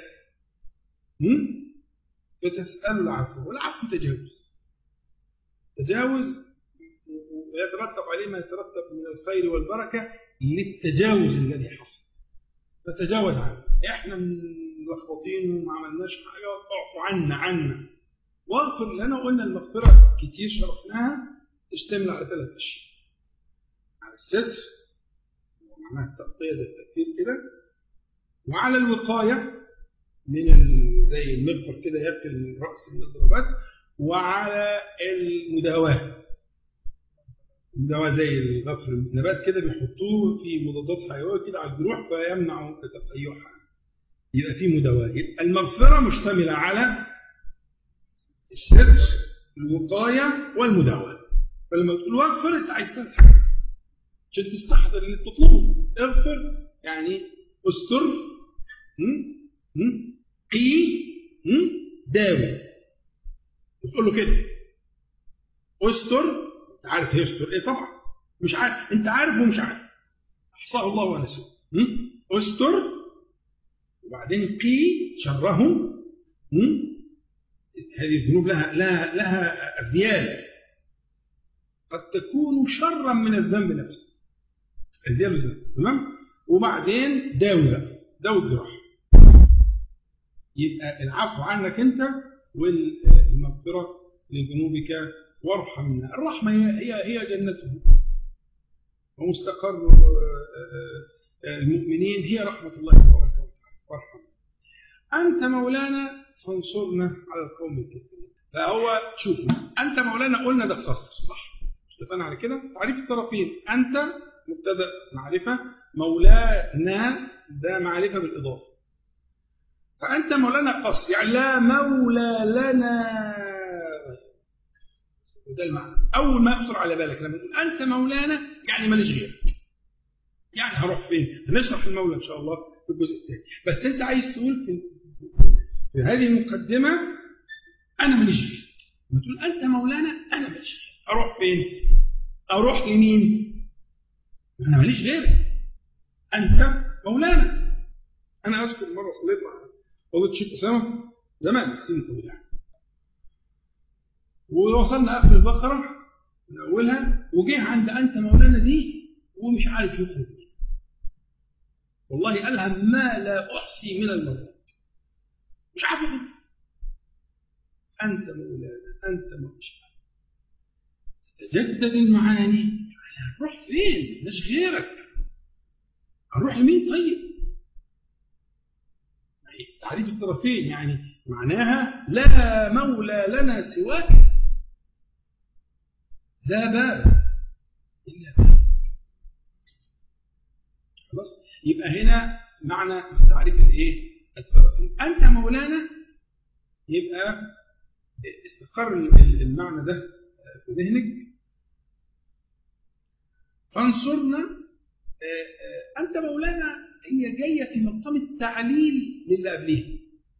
فتسأل العفو والعفو تجاوز تجاوز ويترتب عليه ما يترتب من الخير والبركة للتجاوز الذي حصل فتجاوز عنه احنا ملخبطين وما عملناش حاجة اعفو عنا عنا واغفر لنا قلنا المغفرة كتير شرحناها تشتمل على ثلاث أشياء على الستر معناها التغطية زي التكفير كده وعلى الوقاية من ال- زي المغفر كده يقي الرأس من الضربات وعلى المداواة المداواة زي الغفر النبات كده بيحطوه في مضادات حيوية كده على الجروح فيمنع تقيحها يبقى في مداواة يبقى المغفرة مشتملة على الستر الوقاية والمداواة فلما تقول واغفر انت عايز ثلاث حاجات عشان تستحضر اللي بتطلبه اغفر يعني استر هم؟ هم؟ قي هم؟ داوي بتقول له كده استر انت عارف يستر ايه طبعا مش عارف انت عارف ومش عارف احصاه الله ونسوه هم؟ استر وبعدين قي شرهم هم؟ هذه الذنوب لها لها لها اذيال قد تكون شرا من الذنب نفسه اذيال الذنب تمام وبعدين داوي بقى داوي الجراح يبقى العفو عنك انت والمغفره لذنوبك وارحمنا الرحمه هي هي هي جنته ومستقر المؤمنين هي رحمه الله تبارك وتعالى وارحم انت مولانا فانصرنا على القوم الكافرين فهو شوف انت مولانا قلنا ده القصر صح اتفقنا على كده تعريف الطرفين انت مبتدا معرفه مولانا ده معرفه بالاضافه فانت مولانا قصر يعني لا مولى لنا وده المعنى اول ما يخطر على بالك لما تقول انت مولانا يعني ماليش غيرك يعني هروح فين هنشرح المولى ان شاء الله في الجزء الثاني بس انت عايز تقول في, في هذه المقدمه انا ماليش غيرك لما تقول انت مولانا انا ماليش غيرك اروح فين اروح لمين انا ماليش غيرك انت مولانا انا اذكر مره صليت مع فضيله الشيخ اسامه زمان سنين طويله يعني ووصلنا اخر البقره من اولها وجه عند انت مولانا دي ومش عارف يخرج والله قالها ما لا احصي من المرات مش عارف يخرج انت مولانا انت مولانا تجدد المعاني هنروح فين؟ مش غيرك هنروح لمين طيب؟ تعريف الطرفين يعني معناها لا مولى لنا سواك لا باب إلا باب خلاص يبقى هنا معنى تعريف الايه الطرفين انت مولانا يبقى استقر المعنى ده في ذهنك فانصرنا انت مولانا هي جايه في مقام التعليل للي قبليها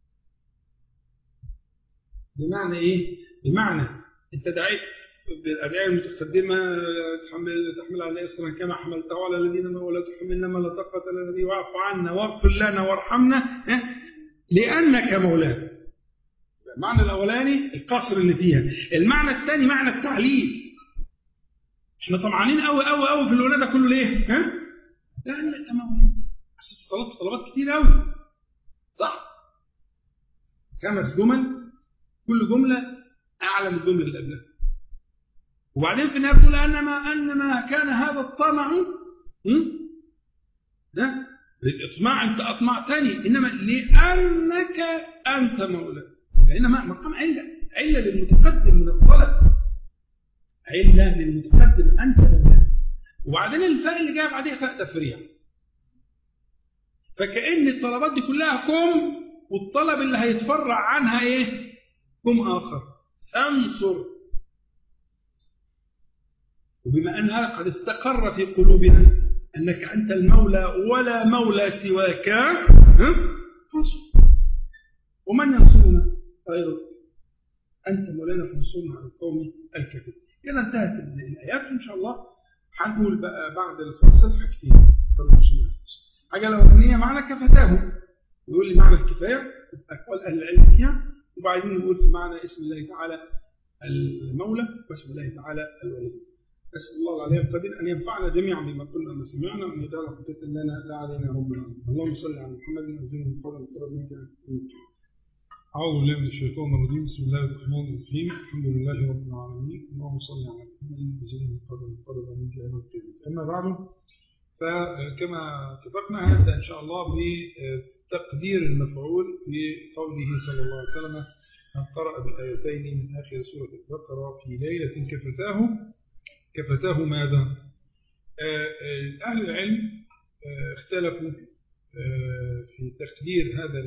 بمعنى ايه بمعنى انت دعيت بالادعيه المتقدمه تحمل تحمل على اسرا كما حملته على الذين ولا تحملنا ما لا طاقه لنا به واعف عنا واغفر لنا وارحمنا لانك مولانا المعنى الاولاني القصر اللي فيها المعنى الثاني معنى التعليل احنا طمعانين قوي قوي قوي في الولاد ده كله ليه ها لانك مولانا عشان طلبت طلبات كتير قوي صح خمس جمل كل جمله اعلى من الجمله اللي قبلها وبعدين في النهايه بتقول انما انما كان هذا الطمع ده الاطماع انت اطمعتني انما لانك انت مولاي انما مقام عله عله للمتقدم من الطلب عله للمتقدم انت مولاي وبعدين الفاء اللي جاي بعديها فاء تفريع فكأن الطلبات دي كلها كم والطلب اللي هيتفرع عنها ايه كم اخر انصر وبما أن هذا قد استقر في قلوبنا أنك أنت المولى ولا مولى سواك فانصر ومن ينصرنا غيرك أنت مولانا فانصرنا على القوم الكافرين كده انتهت الآيات إن شاء الله هنقول بقى بعد الفصل حاجتين حاجة الأولانية معنى كفتاه يقول لي معنى الكفاية أقوال أهل العلم فيها وبعدين نقول في معنى اسم الله تعالى المولى واسم الله تعالى الولي نسأل الله العلي القدير أن ينفعنا جميعا بما قلنا ما سمعنا وأن يجعل حجة لنا لا علينا رب العالمين اللهم صل على محمد وزين القول القرب منك أعوذ بالله من الشيطان الرجيم بسم الله الرحمن الرحيم الحمد لله رب العالمين اللهم صل على محمد وزين القول القرب منك أما بعد فكما اتفقنا هذا إن شاء الله بتقدير المفعول في قوله صلى الله عليه وسلم من قرأ بالآيتين من آخر سورة البقرة في ليلة كفتاه كفتاه ماذا؟ آه، آه، أهل العلم آه، اختلفوا في تقدير هذا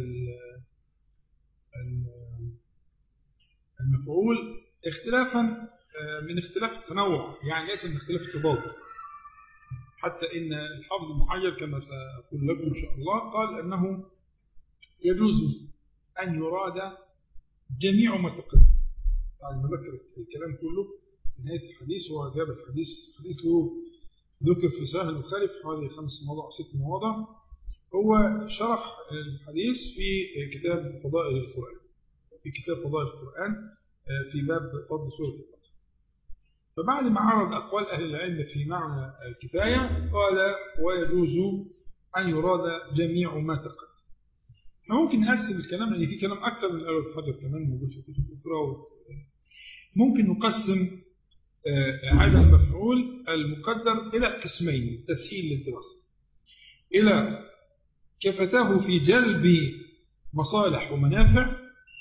المفعول اختلافا من اختلاف التنوع يعني ليس من اختلاف التضاد حتى إن الحافظ المحير كما سأقول لكم إن شاء الله قال أنه يجوز أن يراد جميع ما تقدم بعد ما ذكر الكلام كله في نهاية الحديث هو جاب الحديث الحديث له ذكر في سهل البخاري في حوالي خمس مواضع أو ست مواضع هو شرح الحديث في كتاب فضائل القرآن في كتاب فضائل القرآن آه، في باب فضل سورة البقرة فبعد ما عرض أقوال أهل العلم في معنى الكفاية قال ويجوز أن يراد جميع ما تقدم ممكن نقسم الكلام لأن في كلام أكثر من الأول الحجر كمان موجود في كتب أخرى ممكن نقسم آه، هذا المفعول المقدر إلى قسمين تسهيل للدراسة إلى كفتاه في جلب مصالح ومنافع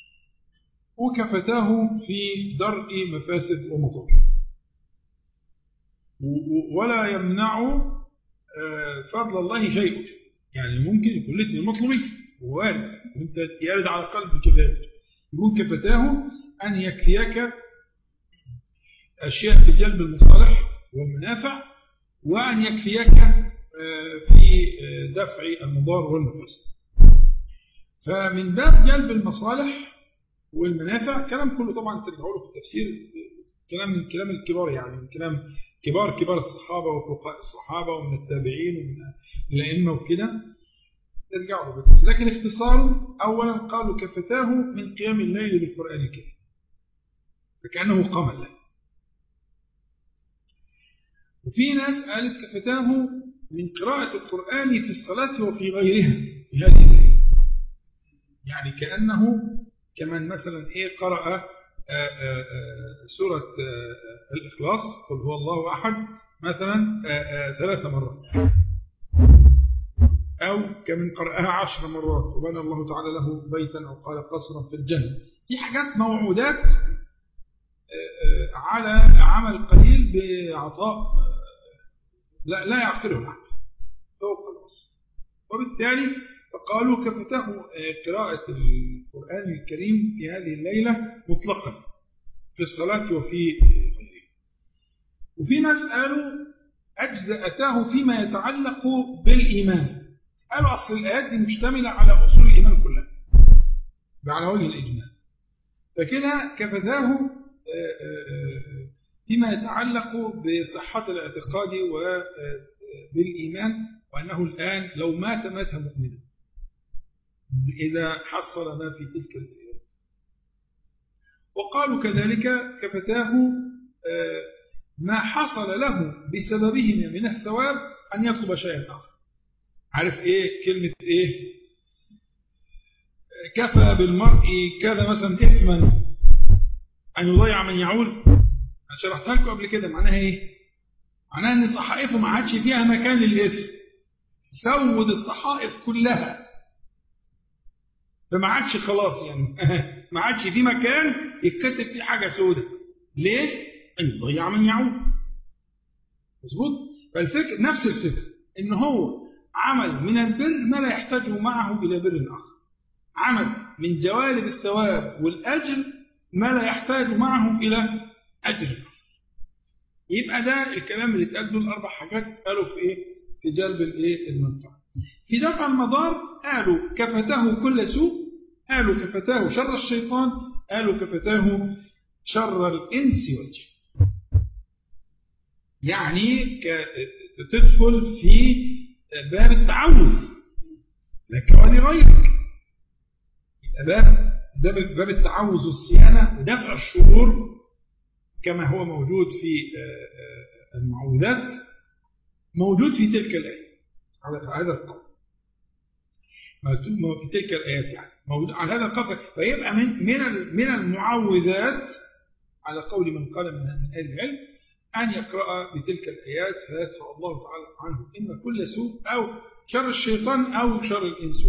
وكفتاه في درء مفاسد ومضار ولا يمنع آه، فضل الله شيء يعني ممكن يكون الاثنين مطلوبين وارد وانت يرد على قلبك كذلك يقول كفتاه أن يكفيك أشياء في جلب المصالح والمنافع وأن يكفيك آه، في آه، دفع المضار والمفاسد فمن باب جلب المصالح والمنافع كلام كله طبعا ترجعوا له في التفسير كلام من كلام الكبار يعني من كلام كبار كبار الصحابة وفقهاء الصحابة ومن التابعين ومن الأئمة وكده ارجعوا له لكن اختصاره أولا قالوا كفتاه من قيام الليل بالقرآن الكريم فكأنه قام الليل وفي ناس قالت كفتاه من قراءة القرآن في الصلاة وفي غيرها في هذه الليل يعني كأنه كمان مثلا إيه قرأ آآ آه، آآ آه، آه، سورة الإخلاص قل هو الله أحد مثلا ثلاث مرات أو كمن قرأها عشر مرات وبنى الله تعالى له بيتا أو قال قصرا في الجنة في حاجات موعودات على عمل قليل بعطاء لا لا يعقله العقل فوق الوصف وبالتالي فقالوا كفته قراءة القرآن الكريم في هذه الليلة مطلقا في الصلاة وفي غيره وفي ناس قالوا أجزأتاه فيما يتعلق بالإيمان قالوا أصل الآيات دي مشتملة على أصول الإيمان كلها على وجه الإجمال فكده كفتاه آه، آه، آه، فيما يتعلق بصحة الاعتقاد وبالإيمان وأنه الآن لو مات مات مؤمنا إذا حصل ما في تلك الآيات وقالوا كذلك كفتاه ما حصل له بسببهما من الثواب أن يطلب شيئا آخر عارف ايه كلمة ايه كفى بالمرء كذا مثلا اثما ان يضيع من يعول انا شرحتها لكم قبل كده معناها ايه معناها ان صحائفه ما عادش فيها مكان للاسم سود الصحائف كلها فما عادش خلاص يعني ما عادش في مكان يتكتب فيه حاجة سودة ليه؟ أن يضيع من يعود مظبوط؟ فالفكر نفس الفكر إن هو عمل من البر ما لا يحتاج معه إلى بر آخر عمل من جوانب الثواب والأجر ما لا يحتاج معه إلى أجر آخر يبقى ده الكلام اللي اتقال دول أربع حاجات قالوا في إيه؟ في جلب الإيه؟ المنفعة في دفع المضار قالوا كفتاه كل سوء قالوا كفتاه شر الشيطان قالوا كفتاه شر الإنس والجن يعني تدخل في باب التعوذ لك ولغيرك باب باب التعوذ والصيانة ودفع الشرور كما هو موجود في آه، آه، المعوذات موجود في تلك الآية على هذا القول في تلك الآيات يعني موجود على هذا القول فيبقى من من من المعوذات على قول من قال من أهل العلم أن يقرأ بتلك الآيات فيدفع الله تعالى عنه إما كل سوء أو شر الشيطان أو شر الإنس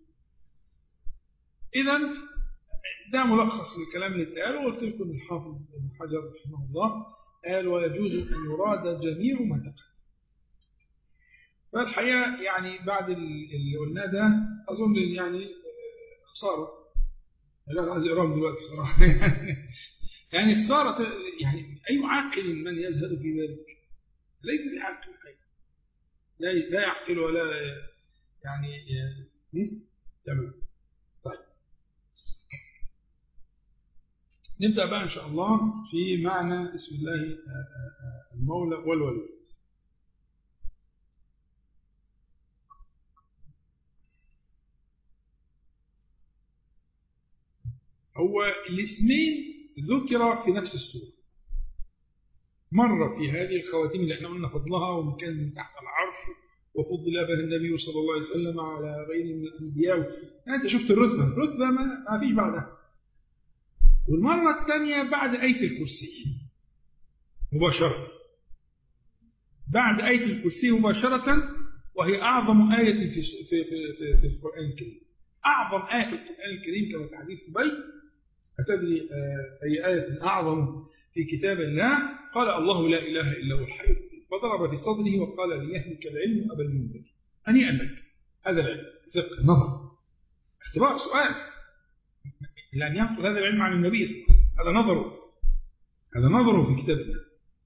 إذا ده ملخص للكلام اللي اتقال وقلت لكم الحافظ ابن حجر رحمه الله قال ويجوز أن يراد جميع ما تقدم فالحقيقة يعني بعد اللي قلناه ده أظن يعني خسارة أنا عايز أقراهم دلوقتي بصراحة يعني خسارة يعني أي عاقل من يزهد في ذلك ليس بعاقل لا لا يعقل ولا يعني تمام طيب نبدأ بقى إن شاء الله في معنى اسم الله المولى والولي هو الاسمين ذكر في نفس السورة مرة في هذه الخواتيم اللي احنا قلنا فضلها ومن كان تحت العرش وفضل بها النبي صلى الله عليه وسلم على غيره من الأنبياء أنت شفت الرتبة الرتبة ما, ما فيش بعدها والمرة الثانية بعد آية الكرسي مباشرة بعد آية الكرسي مباشرة وهي أعظم آية في في في في, في القرآن الكريم أعظم آية في القرآن الكريم كما في حديث أبي أتدري أي آية أعظم في كتاب الله قال الله لا إله إلا هو الحي فضرب في صدره وقال ليهلك العلم أبا المنذر هنيئا لك هذا العلم فقه نظر اختبار سؤال لأن ينقل هذا العلم عن النبي صلى الله عليه وسلم هذا نظره هذا نظره في كتاب الله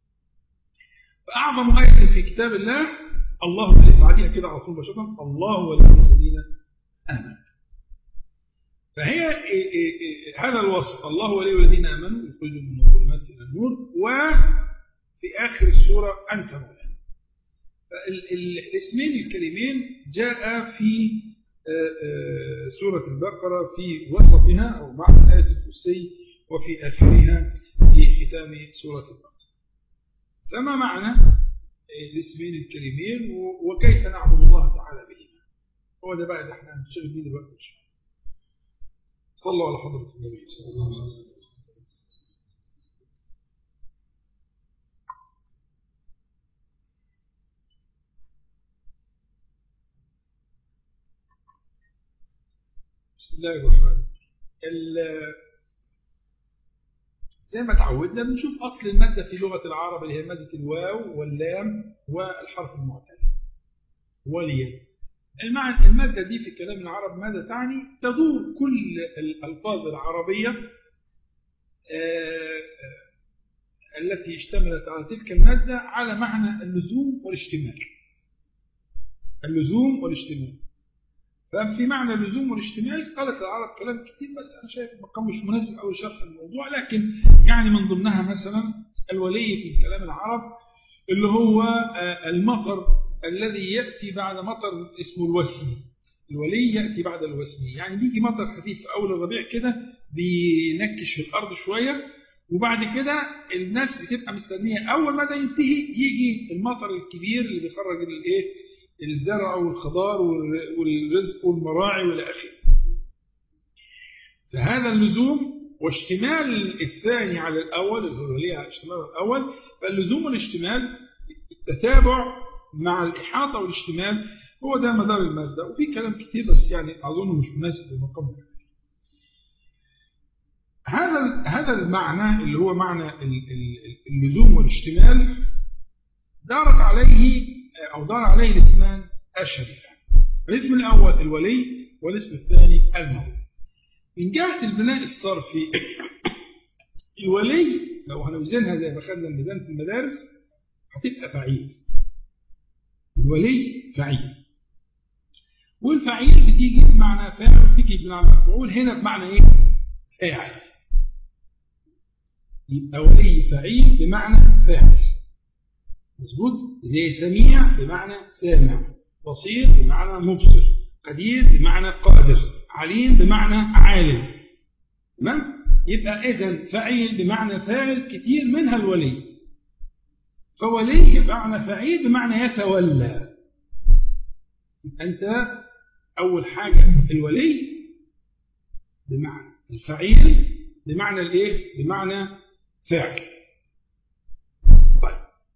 فأعظم آية في كتاب الله الله بعدها كده على طول مباشرة الله ولي الذين آمنوا فهي هذا الوصف الله ولي الذين امنوا يخرجهم من الظلمات الى النور وفي اخر السوره انت مولانا الاسمين الكريمين جاء في سوره البقره في وسطها او مع ايه الكرسي وفي اخرها في ختام سوره البقره فما معنى الاسمين الكريمين وكيف نعبد الله تعالى بهما هو ده بقى اللي احنا هنشتغل بيه دلوقتي ان شاء الله صلوا على حضرة النبي صلى الله عليه وسلم بسم الله الرحمن الرحيم زي ما تعودنا بنشوف أصل المادة في لغة العرب اللي هي مادة الواو واللام والحرف المعتل وليا المعنى المادة دي في كلام العرب ماذا تعني؟ تدور كل الألفاظ العربية التي اشتملت على تلك المادة على معنى اللزوم والاشتمال اللزوم والاشتمال ففي معنى اللزوم والاشتمال قالت العرب كلام كثير بس أنا شايف مقام مش مناسب أو شرح الموضوع لكن يعني من ضمنها مثلا الولي في كلام العرب اللي هو المطر الذي يأتي بعد مطر اسمه الوسمي الولي يأتي بعد الوسمي يعني بيجي مطر خفيف في أول الربيع كده بينكش في الأرض شوية وبعد كده الناس بتبقى مستنية أول ما ده ينتهي يجي المطر الكبير اللي بيخرج الايه الزرع والخضار والرزق والمراعي والى اخره. فهذا اللزوم واشتمال الثاني على الأول الولي على اشتمال الأول فاللزوم والاشتمال التتابع مع الإحاطة والاشتمال هو ده مدار المادة وفي كلام كتير بس يعني أظن مش مناسب للمقام هذا هذا المعنى اللي هو معنى اللزوم والاشتمال دارت عليه أو دار عليه الاسمان الشريفان الاسم الأول الولي والاسم الثاني المولى من جهة البناء الصرفي الولي لو هنوزنها زي ما خدنا الميزان في المدارس هتبقى فعيل الولي فعيل والفعيل بتيجي بمعنى فاعل بتيجي بمعنى مفعول هنا بمعنى ايه فاعل يبقى ولي فعيل بمعنى فاعل مظبوط زي سميع بمعنى سامع بصير بمعنى مبصر قدير بمعنى قادر عليم بمعنى عالم تمام يبقى اذا فعيل بمعنى فاعل كتير منها الولي فولي بمعنى فعيل بمعنى يتولى أنت أول حاجة الولي بمعنى الفعيل بمعنى الإيه؟ بمعنى فعل طيب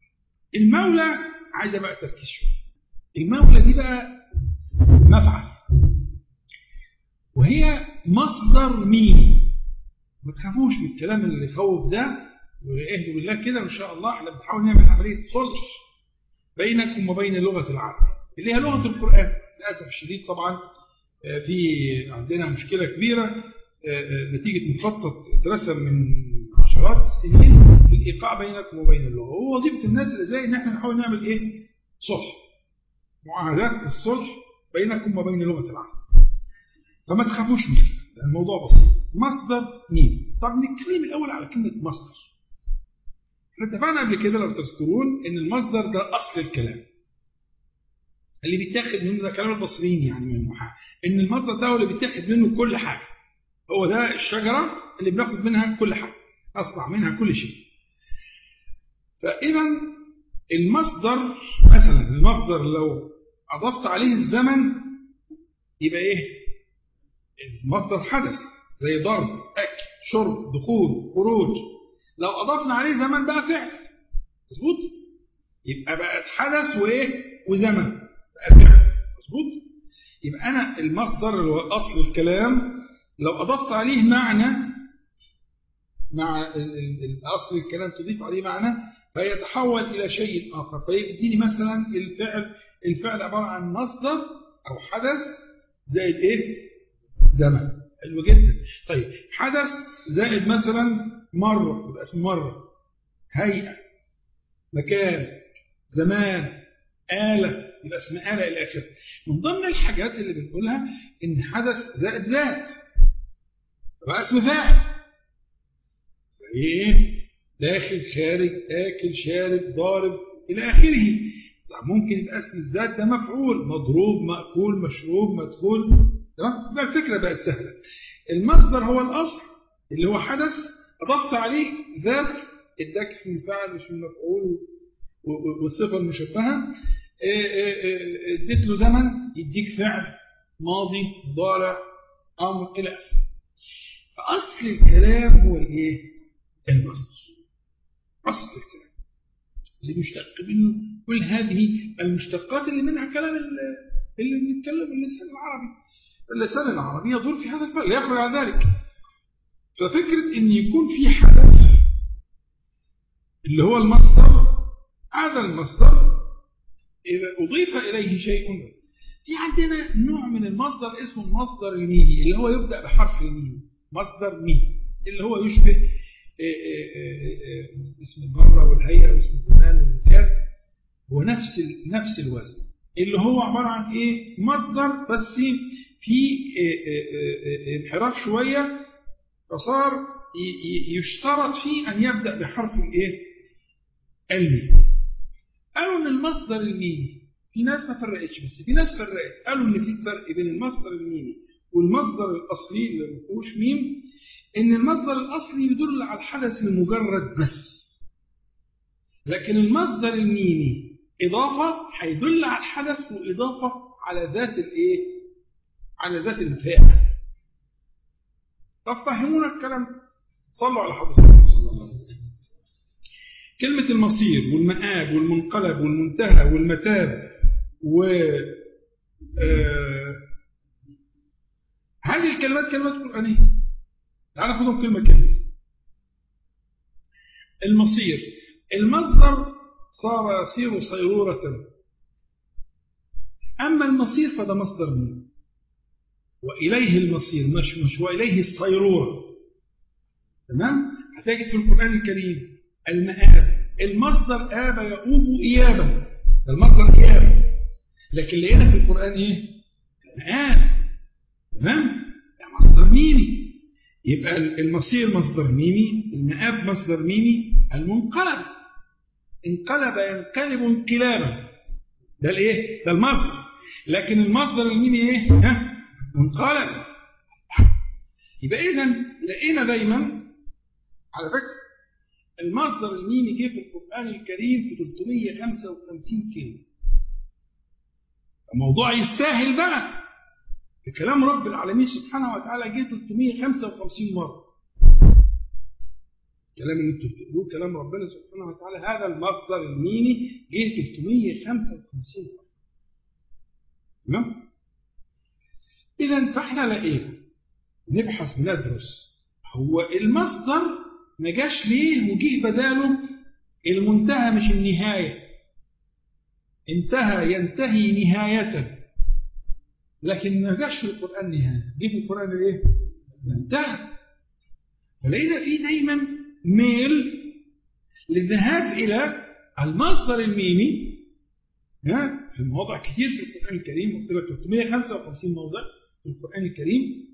المولى عايزه بقى تركيز شويه المولى دي بقى مفعل وهي مصدر مين ما تخافوش من الكلام اللي يخوف ده واهدوا بالله كده ان شاء الله احنا بنحاول نعمل عمليه صلح بينكم وبين لغه العرب اللي هي لغه القران للاسف الشديد طبعا في عندنا مشكله كبيره نتيجه مخطط اترسم من عشرات السنين في الايقاع بينكم وبين اللغه وهو وظيفه الناس اللي زي ان احنا نحاول نعمل ايه صلح معاهدات الصلح بينكم وبين لغه العرب فما تخافوش من كده الموضوع بسيط مصدر مين طب نتكلم الاول على كلمه مصدر احنا اتفقنا قبل كده لو تذكرون ان المصدر ده اصل الكلام اللي بيتاخد منه ده كلام البصريين يعني من المحا ان المصدر ده هو اللي بيتاخد منه كل حاجه هو ده الشجره اللي بناخد منها كل حاجه اصنع منها كل شيء فاذا المصدر مثلا المصدر لو اضفت عليه الزمن يبقى ايه المصدر حدث زي ضرب اكل شرب دخول خروج لو اضفنا عليه زمن بقى فعل مظبوط يبقى بقت حدث وايه وزمن بقى فعل مظبوط يبقى انا المصدر اللي هو اصل الكلام لو اضفت عليه معنى مع اصل الكلام تضيف عليه معنى فيتحول الى شيء اخر فيديني مثلا الفعل الفعل عباره عن مصدر او حدث زائد ايه زمن حلو جدا طيب حدث زائد مثلا مره يبقى اسمه مره هيئه مكان زمان آلة يبقى اسم آلة إلى آخره من ضمن الحاجات اللي بنقولها إن حدث زائد ذات يبقى اسم فاعل زي إيه؟ داخل خارج آكل شارب ضارب إلى آخره ممكن يبقى اسم الذات ده مفعول مضروب مأكول مشروب مدخول تمام يبقى الفكرة بقت سهلة المصدر هو الأصل اللي هو حدث أضفت عليه ذات اداك اسم فاعل مش مفعول والصفة المشبهة اديت له زمن يديك فعل ماضي ضارع أمر إلى آخره فأصل الكلام هو الإيه؟ المصدر أصل الكلام اللي مشتق منه كل هذه المشتقات اللي منها كلام اللي بنتكلم اللسان العربي اللسان العربي يدور في هذا الفعل لا يخرج عن ذلك ففكرة أن يكون في حدث اللي هو المصدر هذا المصدر إذا أضيف إليه شيء في عندنا نوع من المصدر اسمه المصدر الميمي اللي هو يبدأ بحرف الميم مصدر ميم اللي هو يشبه اسم المرة والهيئة واسم الزمان والمكان هو نفس نفس الوزن اللي هو عبارة عن ايه مصدر بس في انحراف شوية فصار يشترط فيه أن يبدأ بحرف الايه الميم قالوا ان المصدر الميمي في ناس ما فرقتش بس في ناس فرقت قالوا ان في فرق بين المصدر الميمي والمصدر الاصلي اللي ما فيهوش ميم ان المصدر الاصلي يدل على الحدث المجرد بس لكن المصدر الميمي اضافه هيدل على الحدث واضافه على ذات الايه على ذات الفاعل طب فهمونا الكلام صلوا على حضرتك صلى الله عليه وسلم كلمة المصير والمآب والمنقلب والمنتهى والمتاب و آه هذه الكلمات كلمات قرآنية تعال ناخدهم كلمة كلمة المصير المصدر صار يصير صيرورة أما المصير فده مصدر منه وإليه المصير مش مش وإليه الصيرورة تمام هتجد في القرآن الكريم المآب المصدر آب يؤوب إيابا المصدر إيابا لكن لقينا في القرآن إيه؟ المآب تمام؟ ده مصدر ميمي يبقى المصير مصدر ميمي المآب مصدر ميمي المنقلب انقلب ينقلب انقلابا ده الايه؟ ده المصدر لكن المصدر الميمي ايه؟ ها؟ منقلب يبقى اذا لقينا دايما على فكره المصدر الميمي جه في القرآن الكريم في 355 كلمة الموضوع يستاهل بقى بكلام رب العالمين سبحانه وتعالى جه 355 مرة الكلام اللي انتم بتقولوه كلام ربنا سبحانه وتعالى هذا المصدر الميمي جه 355 تمام اذا فاحنا لقينا نبحث ندرس هو المصدر ما جاش ليه وجه بداله المنتهى مش النهايه انتهى ينتهي نهايه لكن ما جاش في القران نهايه جه في القران ايه انتهى فلقينا فيه دايما ميل للذهاب إلى المصدر الميمي في مواضع كتير في القرآن الكريم قلت لك 355 موضع في القرآن الكريم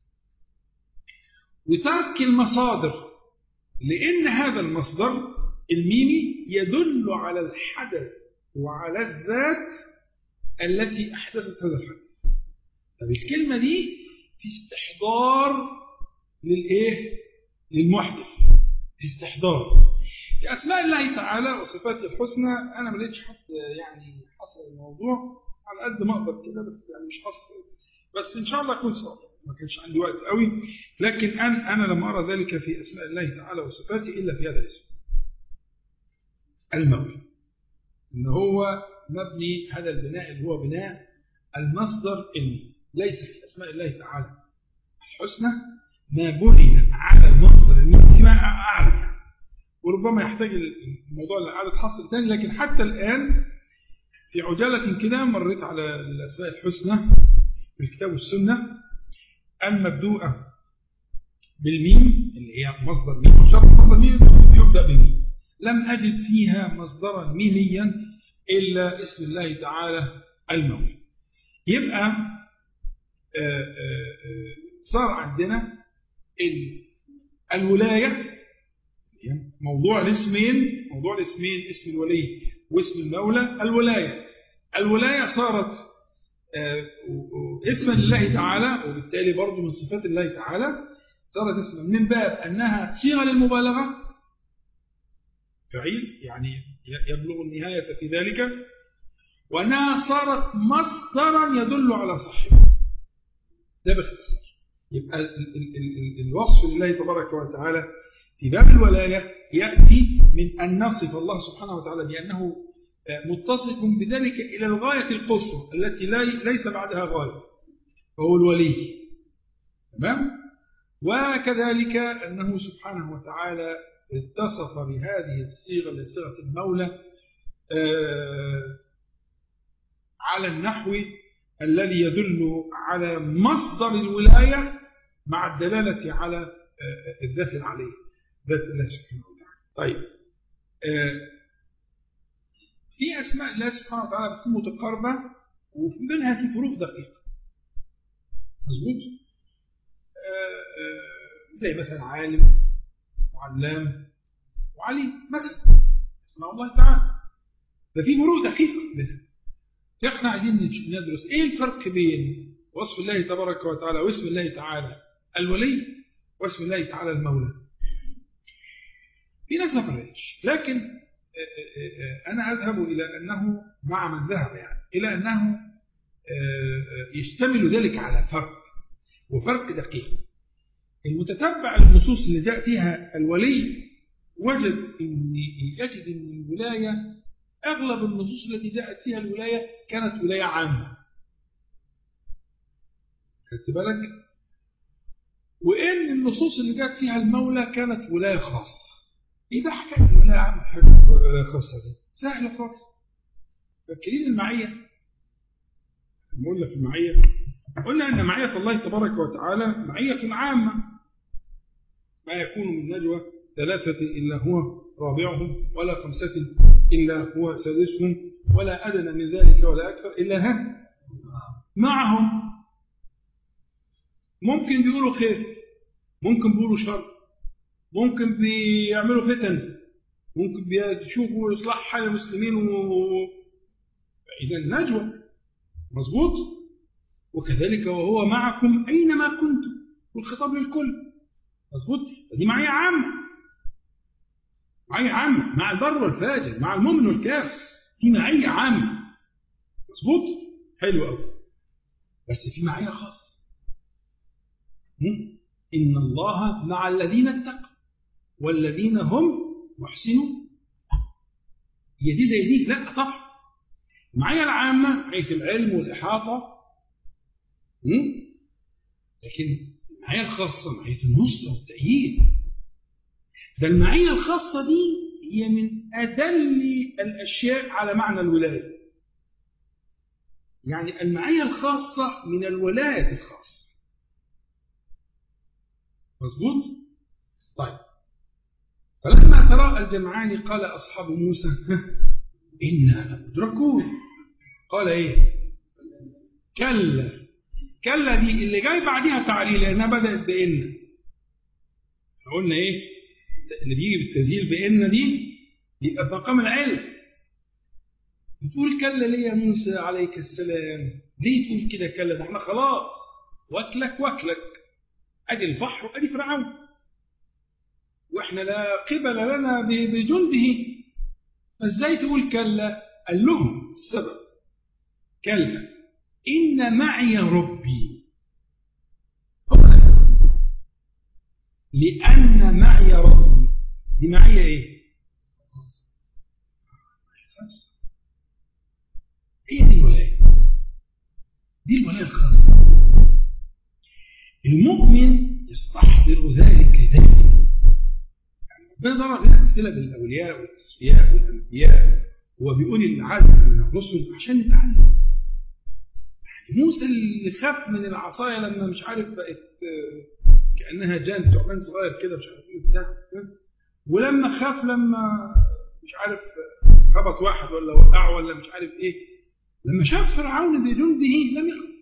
وترك المصادر لأن هذا المصدر الميمي يدل على الحدث وعلى الذات التي أحدثت هذا الحدث طب الكلمة دي في استحضار للإيه؟ للمحدث في استحضار في أسماء الله تعالى وصفاته الحسنى أنا ما لقيتش حد يعني حصر الموضوع على قد ما أقدر كده بس يعني مش حصر بس إن شاء الله أكون صادق ما كانش عندي وقت قوي لكن أنا أنا لم أرى ذلك في أسماء الله تعالى وصفاته إلا في هذا الاسم المولى إن هو مبني هذا البناء اللي هو بناء المصدر اللي ليس في أسماء الله تعالى الحسنى ما بني على المصدر المبني فيما أعلى وربما يحتاج الموضوع لإعادة حصر ثاني لكن حتى الآن في عجالة كده مريت على الأسماء الحسنى في الكتاب والسنة المبدوءة بالميم اللي هي مصدر ميم وشرط مصدر ميم يبدأ بالميم لم أجد فيها مصدرا ميميا إلا اسم الله تعالى المولى يبقى آآ آآ صار عندنا الولاية موضوع الاسمين موضوع الاسمين اسم الولي واسم المولى الولاية الولاية صارت اسما لله تعالى وبالتالي برضه من صفات الله تعالى صارت اسما من باب أنها صيغة للمبالغة فعيل يعني يبلغ النهاية في ذلك وأنها صارت مصدرا يدل على صاحبه ده باختصار يبقى ال ال ال الوصف لله تبارك وتعالى في باب الولاية يأتي من أن نصف الله سبحانه وتعالى بأنه متصف بذلك إلى الغاية القصوى التي ليس بعدها غاية وهو الولي تمام وكذلك أنه سبحانه وتعالى اتصف بهذه الصيغة اللي صيغة المولى على النحو الذي يدل على مصدر الولاية مع الدلالة على الذات العليه ذات الله سبحانه وتعالى طيب في أسماء الله سبحانه وتعالى بتكون متقاربة ومنها في فروق دقيقة مظبوط زي مثلا عالم وعلام وعليم مثلا اسماء الله تعالى ففي فروق دقيقة منها فاحنا عايزين ندرس ايه الفرق بين وصف الله تبارك وتعالى واسم الله تعالى الولي واسم الله تعالى المولى في ناس ما فرقتش لكن أنا أذهب إلى أنه مع من ذهب يعني إلى أنه يشتمل ذلك على فرق وفرق دقيق المتتبع النصوص اللي جاء فيها الولي وجد إن يجد أن الولاية أغلب النصوص التي جاءت فيها الولاية كانت ولاية عامة خدت بالك وإن النصوص اللي جاءت فيها المولى كانت ولاية خاصة إيه ده حكاية الولاية عامة حاجة ولاية خاصة دي سهلة خالص فاكرين المعية قلنا في المعية قلنا أن معية الله تبارك وتعالى معية عامة ما يكون من نجوى ثلاثة إلا هو رابعهم ولا خمسة إلا هو سادسهم ولا أدنى من ذلك ولا أكثر إلا ها معهم ممكن بيقولوا خير ممكن بيقولوا شر ممكن بيعملوا فتن ممكن بيشوفوا إصلاح حال المسلمين و... إذا نجوى مظبوط وكذلك وهو معكم أينما كنتم والخطاب للكل مظبوط دي معية عامة معية عامة مع البر والفاجر مع المؤمن والكافر في معية عامة مظبوط حلو قوي بس في معية خاصة إن الله مع الذين اتقوا والذين هم محسنون هي دي زي دي لا طبعا معايا العامة معايا العلم والإحاطة م? لكن المعية الخاصة معية النصرة والتأييد ده المعية الخاصة دي هي من أدل الأشياء على معنى الولاية يعني المعية الخاصة من الولاية الخاصة مظبوط؟ طيب فلما تراءى الجمعان قال أصحاب موسى إنا لمدركون قال إيه؟ كلا كلا دي اللي جاي بعديها تعليل لأنها بدأت بإن قلنا إيه؟ اللي بيجي بالتزيل بإن دي يبقى مقام العلم بتقول كلا ليه يا موسى عليك السلام ليه تقول كده كلا ده احنا خلاص واكلك واكلك ادي البحر وادي فرعون واحنا لا قبل لنا بجنده فازاي تقول كلا قال لهم السبب كلا ان معي ربي لان معي ربي دي معي ايه هي دي الولايه دي الولايه الخاصه المؤمن يستحضر ذلك دائما ربنا ضرب لنا امثله بالاولياء والاصفياء والانبياء وبأولي العزم من الرسل عشان نتعلم موسى اللي خاف من العصايه لما مش عارف بقت كانها جان تعبان صغير كده مش عارف ايه بتاع ولما خاف لما مش عارف خبط واحد ولا وقعه ولا مش عارف ايه لما شاف فرعون بجنده لم يخف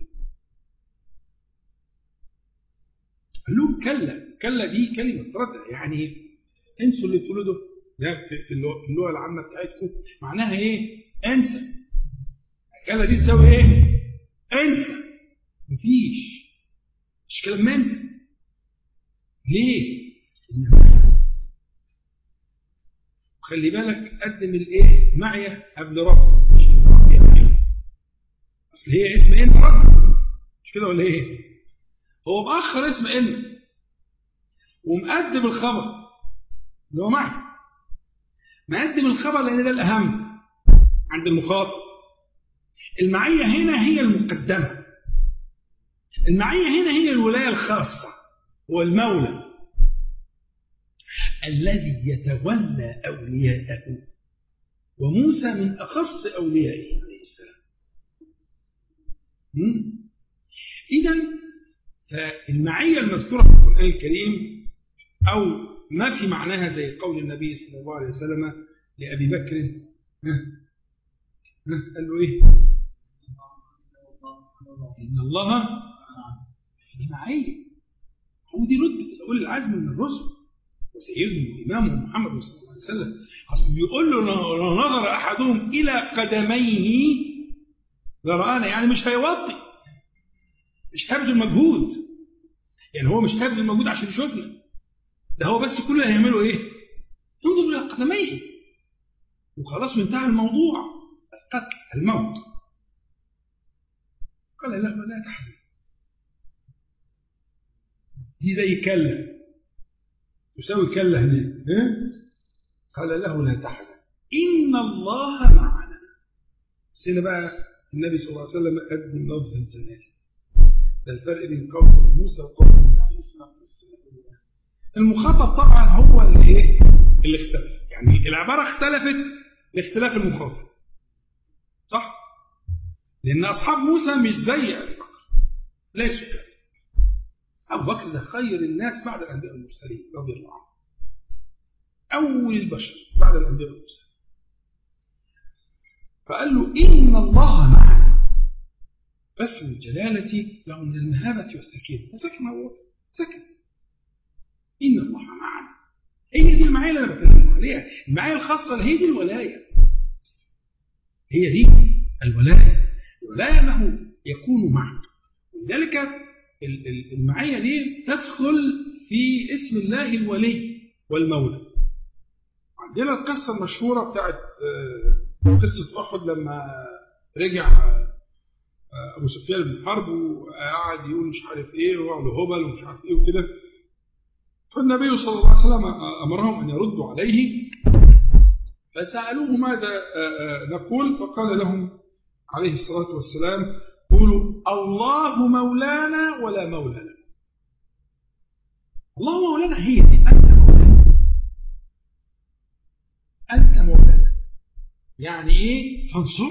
قال لهم كلا كلا دي كلمه ردع يعني انسوا اللي بتقولوا ده ده في اللغه العامه بتاعتكم معناها ايه؟ انسى كلا دي تساوي ايه؟ انسى مفيش مش كلام منك ليه؟ خلي بالك قدم الايه؟ معيه قبل رب مش اصل هي اسم ان رب مش كده ولا ايه؟ هو مأخر اسم ان ومقدم الخبر اللي هو معي مقدم الخبر لان ده الاهم عند المخاطب المعيه هنا هي المقدمه المعيه هنا هي الولايه الخاصه هو المولى الذي يتولى اولياءه وموسى من اخص اوليائه عليه السلام اذا فالمعيه المذكوره في القران الكريم او ما في معناها زي قول النبي صلى الله عليه وسلم لأبي بكر ها ها قال له إيه إن الله دي معية هو دي رتبة أولي العزم من الرسل وسيدهم وإمامهم محمد صلى الله عليه وسلم أصل بيقول له لو نظر أحدهم إلى قدميه لرآنا يعني مش هيوطي مش هيبذل مجهود يعني هو مش هيبذل مجهود عشان يشوفنا ده هو بس كل اللي هيعمله ايه ينظر الى قدميه وخلاص وانتهى الموضوع القتل الموت قال لا لا تحزن دي زي كلا تساوي كلا هنا إيه؟ قال له لا تحزن ان الله معنا بس هنا بقى النبي صلى الله عليه وسلم قدم لفظ الجلال ده الفرق بين قول موسى وقول النبي عليه الصلاه والسلام المخاطب طبعا هو اللي ايه اللي اختلف يعني العباره اختلفت لاختلاف المخاطب صح لان اصحاب موسى مش زي ابي بكر ليسوا كذلك ابو بكر ده خير الناس بعد الانبياء والمرسلين رضي الله عنه اول البشر بعد الانبياء والمرسلين فقال له ان الله معنا باسم الجلاله له من المهابه والسكينه فسكن هو سكن إن الله معنا هي دي المعايا اللي أنا بكلمكم عليها المعايا الخاصة اللي هي دي الولاية هي دي الولاية الولاية أنه يكون معك ولذلك المعايا دي تدخل في اسم الله الولي والمولى عندنا القصة المشهورة بتاعت قصة أحد لما رجع أبو سفيان بن حرب وقعد يقول مش عارف إيه وقعد هبل ومش عارف إيه وكده فالنبي صلى الله عليه وسلم أمرهم أن يردوا عليه فسألوه ماذا نقول فقال لهم عليه الصلاة والسلام قولوا الله مولانا ولا مولى لنا الله مولانا هي دي أنت مولانا أنت مولانا يعني إيه فانصر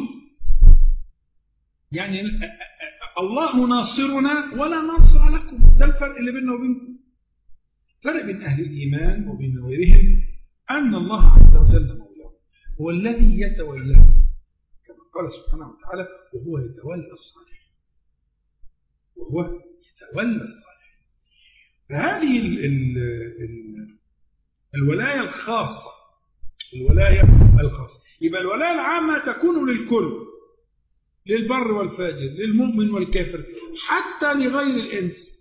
يعني الله ناصرنا ولا ناصر لكم ده الفرق اللي بيننا وبينكم فرق بين أهل الإيمان وبين غيرهم أن الله عز وجل مولاه هو الذي يتولاه كما قال سبحانه وتعالى وهو يتولى الصالح وهو يتولى الصالح فهذه ال ال ال الولاية الخاصة الولاية الخاصة يبقى الولاية العامة تكون للكل للبر والفاجر للمؤمن والكافر حتى لغير الإنس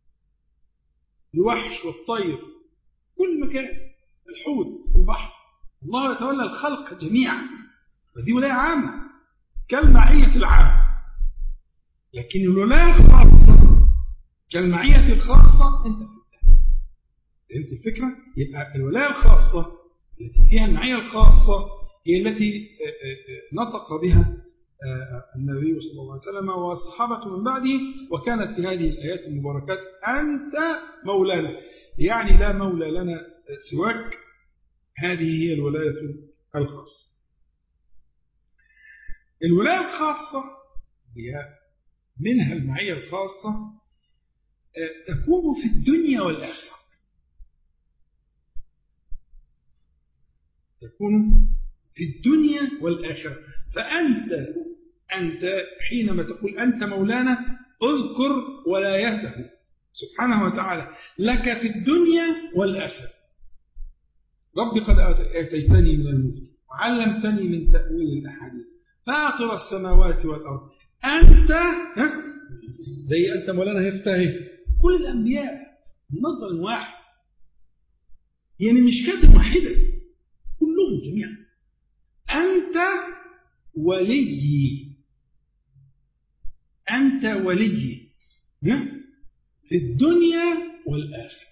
الوحش والطير كل مكان الحوت البحر الله يتولى الخلق جميعا فدي ولاية عامة كالمعية العامة لكن الولاية الخاصة كالمعية الخاصة انت فهمتها فهمت الفكرة؟ يبقى الولاية الخاصة التي فيها المعية الخاصة هي التي نطق بها النبي صلى الله عليه وسلم والصحابة من بعده وكانت في هذه الآيات المباركات أنت مولانا يعني لا مولى لنا سواك هذه هي الولاية الخاصة الولاية الخاصة هي منها المعية الخاصة تكون في الدنيا والآخرة تكون في الدنيا والآخرة فأنت أنت حينما تقول أنت مولانا اذكر ولايته سبحانه وتعالى لك في الدنيا والآخرة رب قد آتيتني من الملك وعلمتني من تأويل الأحاديث فاطر السماوات والأرض أنت ها زي أنت مولانا هيفتهي كل الأنبياء بنظر واحد يعني مش كاتب واحدة كلهم جميعا أنت ولي أنت ولي في الدنيا والآخرة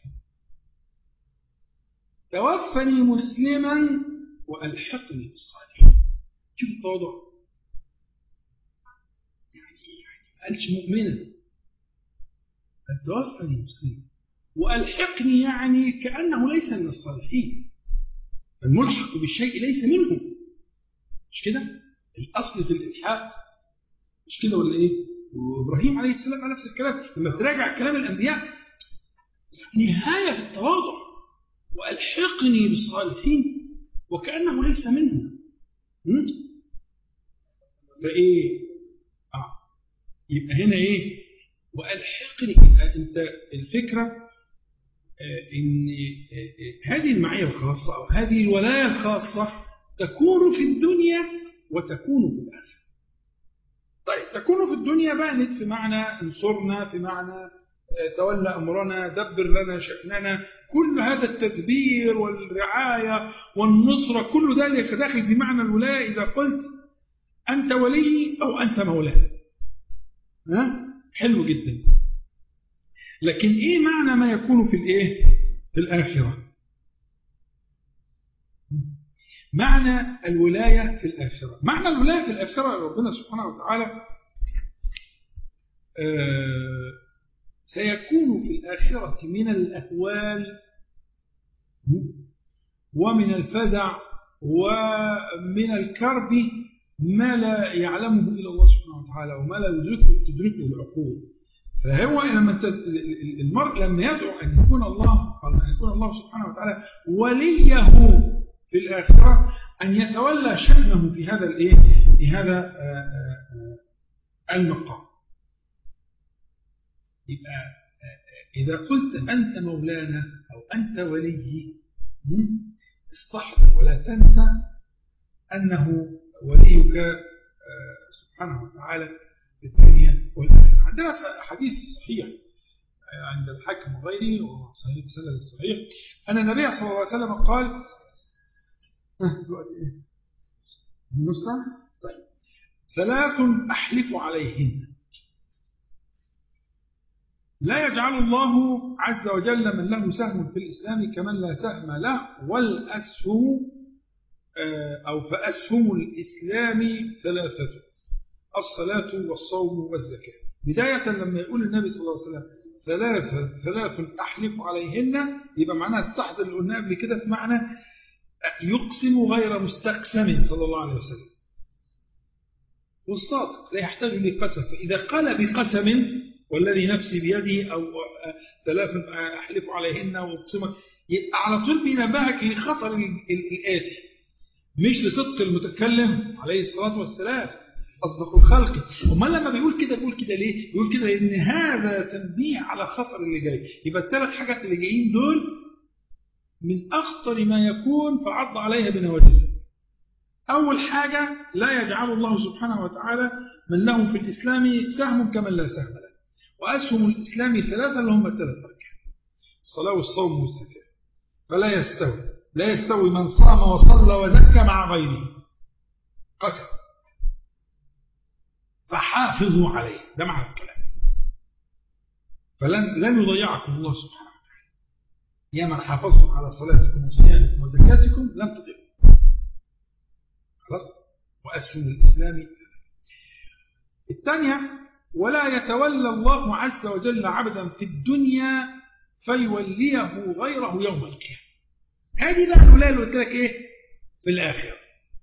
توفني مسلما وألحقني بالصالحين شوف التواضع يعني ما قالش مؤمنا توفني مسلما وألحقني يعني كأنه ليس من الصالحين الملحق بالشيء ليس منه مش كده الأصل في الإلحاق مش كده ولا إيه وإبراهيم عليه السلام على نفس الكلام لما تراجع كلام الأنبياء نهاية في التواضع وألحقني بالصالحين وكأنه ليس منهم فإيه آه. يبقى هنا إيه وألحقني يبقى أنت الفكرة آه إن آه هذه المعية الخاصة أو هذه الولاية الخاصة تكون في الدنيا وتكون في الآخرة طيب تكون في الدنيا بانت في معنى انصرنا في معنى تولى أمرنا دبر لنا شأننا كل هذا التدبير والرعاية والنصرة كل ذلك داخل في معنى الولاية إذا قلت أنت ولي أو أنت مولاي ها؟ حلو جدا لكن إيه معنى ما يكون في الإيه في الآخرة معنى الولاية في الآخرة معنى الولاية في الآخرة ربنا سبحانه وتعالى آه سيكون في الآخرة من الأهوال ومن الفزع ومن الكرب ما لا يعلمه إلا الله سبحانه وتعالى وما لا يدركه تدركه العقول فهو لما المرء لما يدعو أن يكون الله أن يكون الله سبحانه وتعالى وليه في الآخرة أن يتولى شأنه في هذا الإيه في هذا المقام يبقى إذا قلت أنت مولانا أو أنت ولي استحضر ولا تنسى أنه وليك سبحانه وتعالى في الدنيا والآخرة عندنا حديث صحيح عند الحاكم وغيره وصحيح بسند الصحيح أن النبي صلى الله عليه وسلم قال النصرة طيب ثلاث أحلف عليهن لا يجعل الله عز وجل من له سهم في الإسلام كمن لا سهم له والأسهم أو فأسهم الإسلام ثلاثة الصلاة والصوم والزكاة بداية لما يقول النبي صلى الله عليه وسلم ثلاثة ثلاث أحلف عليهن يبقى معناها استحضر اللي قلناه قبل كده في معنى يقسم غير مستقسم صلى الله عليه وسلم والصادق لا يحتاج لقسم فإذا قال بقسم والذي نفسي بيده أو ثلاث أحلف عليهن وأقسم على طول بينبهك لخطر الآتي مش لصدق المتكلم عليه الصلاة والسلام أصدق الخلق وما لما بيقول كده بيقول كده ليه بيقول كده لأن هذا تنبيه على خطر اللي جاي يبقى الثلاث حاجات اللي جايين دول من أخطر ما يكون فعض عليها بنواجذ أول حاجة لا يجعل الله سبحانه وتعالى من لهم في الإسلام سهم كمن لا سهم له وأسهم الإسلام ثلاثة اللي هم الثلاث أركان الصلاة والصوم والزكاة فلا يستوي لا يستوي من صام وصلى وزكى مع غيره قسم فحافظوا عليه ده معنى الكلام فلن لن يضيعكم الله سبحانه وتعالى يا من حافظتم على صلاتكم وصيامكم وزكاتكم لن تضيعوا خلاص وأسهم الإسلام ثلاثة الثانية ولا يتولى الله عز وجل عبدا في الدنيا فيوليه غيره يوم القيامة هذه بقى الولاية اللي قلت لك ايه في الآخرة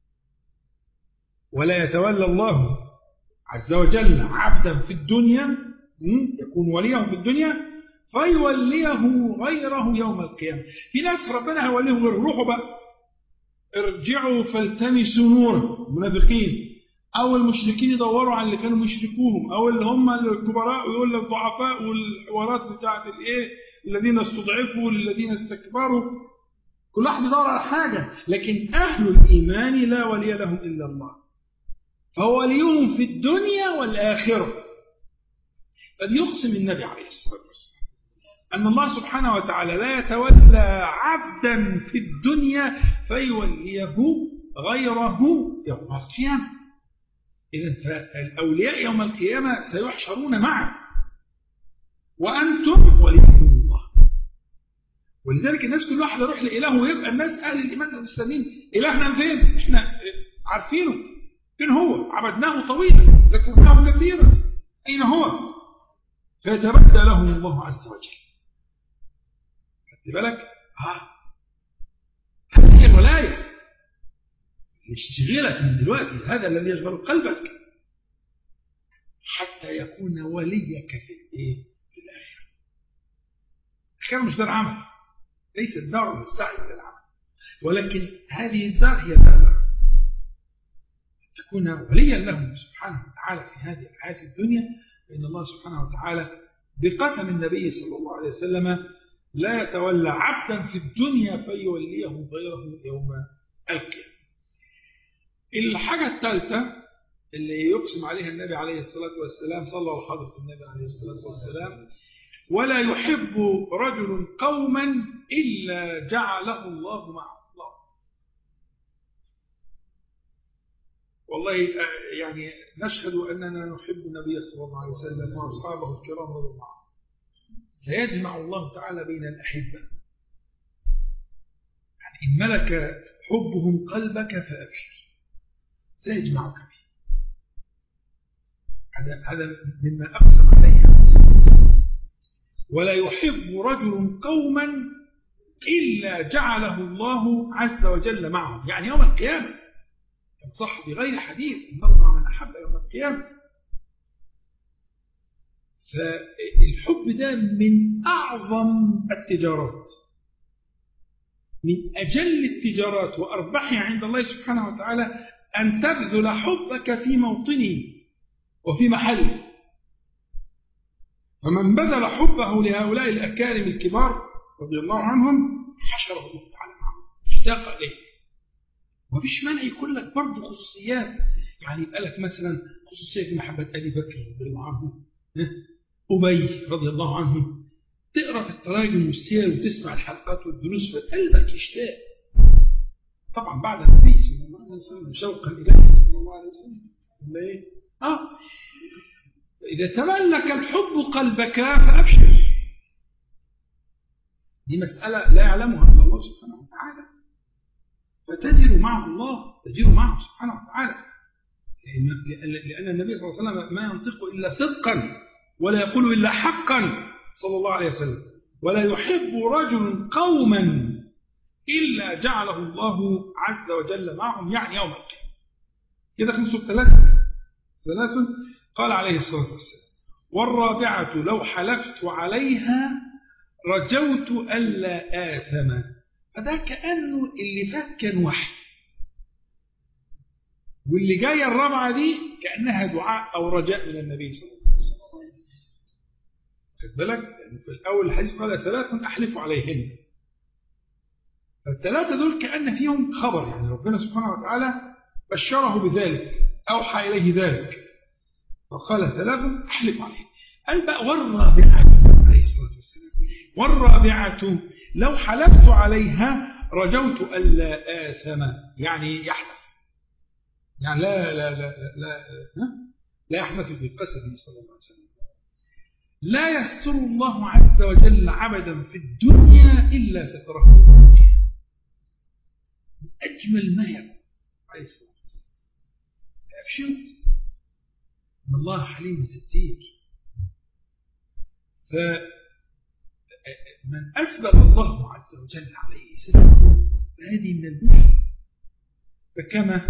ولا يتولى الله عز وجل عبدا في الدنيا يكون وليه في الدنيا فيوليه غيره يوم القيامة في ناس ربنا هيوليهم غيره روحوا بقى ارجعوا فالتمسوا نورا المنافقين أو المشركين يدوروا على اللي كانوا مشركوهم أو اللي هم الكبراء ويقول لك ضعفاء والحوارات بتاعت الإيه الذين استضعفوا للذين استكبروا كل واحد يدور على حاجة لكن أهل الإيمان لا ولي لهم إلا الله فهو وليهم في الدنيا والآخرة قد يقسم النبي عليه الصلاة والسلام أن الله سبحانه وتعالى لا يتولى عبدا في الدنيا فيوليه غيره يوم القيامة إذا فالأولياء يوم القيامة سيحشرون معه وأنتم وليكم الله ولذلك الناس كل واحد يروح لإله ويبقى الناس أهل الإيمان المسلمين إلهنا فين؟ إحنا عارفينه فين هو؟ عبدناه طويلا ذكرناه كثيرا أين هو؟ فيتبدى لهم الله عز وجل خدت بالك؟ ها هذه الولاية يشغلك من دلوقتي هذا الذي يشغل قلبك حتى يكون وليك في الايه؟ في الاخره. الآخرة مش دار عمل ليست دار للسعي الى العمل ولكن هذه الدار هي دار تكون وليا له سبحانه وتعالى في هذه الحياه الدنيا فان الله سبحانه وتعالى بقسم النبي صلى الله عليه وسلم لا يتولى عبدا في الدنيا فيوليه غيره يوم القيامه. الحاجة الثالثة اللي يقسم عليها النبي عليه الصلاة والسلام صلى الله حضرة النبي عليه الصلاة والسلام ولا يحب رجل قوما إلا جعله الله معه الله والله يعني نشهد أننا نحب النبي صلى الله عليه وسلم وأصحابه الكرام رضي معه سيجمع الله تعالى بين الأحبة يعني إن ملك حبهم قلبك فأبشر سيجمعك به هذا هذا مما اقسم عليه ولا يحب رجل قوما الا جعله الله عز وجل معهم يعني يوم القيامه كان صح بغير حديث المرء من احب يوم القيامه فالحب ده من اعظم التجارات من اجل التجارات واربحها عند الله سبحانه وتعالى أن تبذل حبك في موطنه وفي محله فمن بذل حبه لهؤلاء الأكارم الكبار رضي الله عنهم حشره الله تعالى معهم اشتاق إليه ومفيش مانع يكون لك برضه خصوصيات يعني يبقى لك مثلا خصوصية في محبة أبي بكر رضي الله عنه أبي رضي الله عنه تقرأ في التراجم والسير وتسمع الحلقات والدروس فقلبك يشتاق طبعا بعد النبي صلى الله عليه وسلم شوقا اليه صلى الله عليه وسلم ولا ايه؟ اه فإذا تملك الحب قلبك فأبشر دي مسألة لا يعلمها إلا الله سبحانه وتعالى فتجر معه الله تجر معه سبحانه وتعالى لأن النبي صلى الله عليه وسلم ما ينطق إلا صدقا ولا يقول إلا حقا صلى الله عليه وسلم ولا يحب رجل قوما إلا جعله الله عز وجل معهم يعني يوم القيامة كده خلصوا الثلاثة ثلاث قال عليه الصلاة والسلام والرابعة لو حلفت عليها رجوت ألا آثم فده كأنه اللي فات كان وحي واللي جاية الرابعة دي كأنها دعاء أو رجاء من النبي صلى الله عليه وسلم خد بالك في الأول الحديث قال ثلاث أحلف عليهن فالثلاثة دول كأن فيهم خبر يعني ربنا سبحانه وتعالى بشره بذلك أوحى إليه ذلك فقال ثلاث أحلف عليه قال بقى والرابعة عليه الصلاة والسلام والرابعة لو حلفت عليها رجوت ألا آثم يعني يحلف يعني لا لا لا لا لا, لا يحنث في قسمه صلى الله عليه وسلم لا يستر الله عز وجل عبدا في الدنيا إلا ستره أجمل ما يكون عليه الصلاة والسلام أبشر إن الله حليم ستير فمن أسبق الله عز وجل عليه ستره فهذه من البشر فكما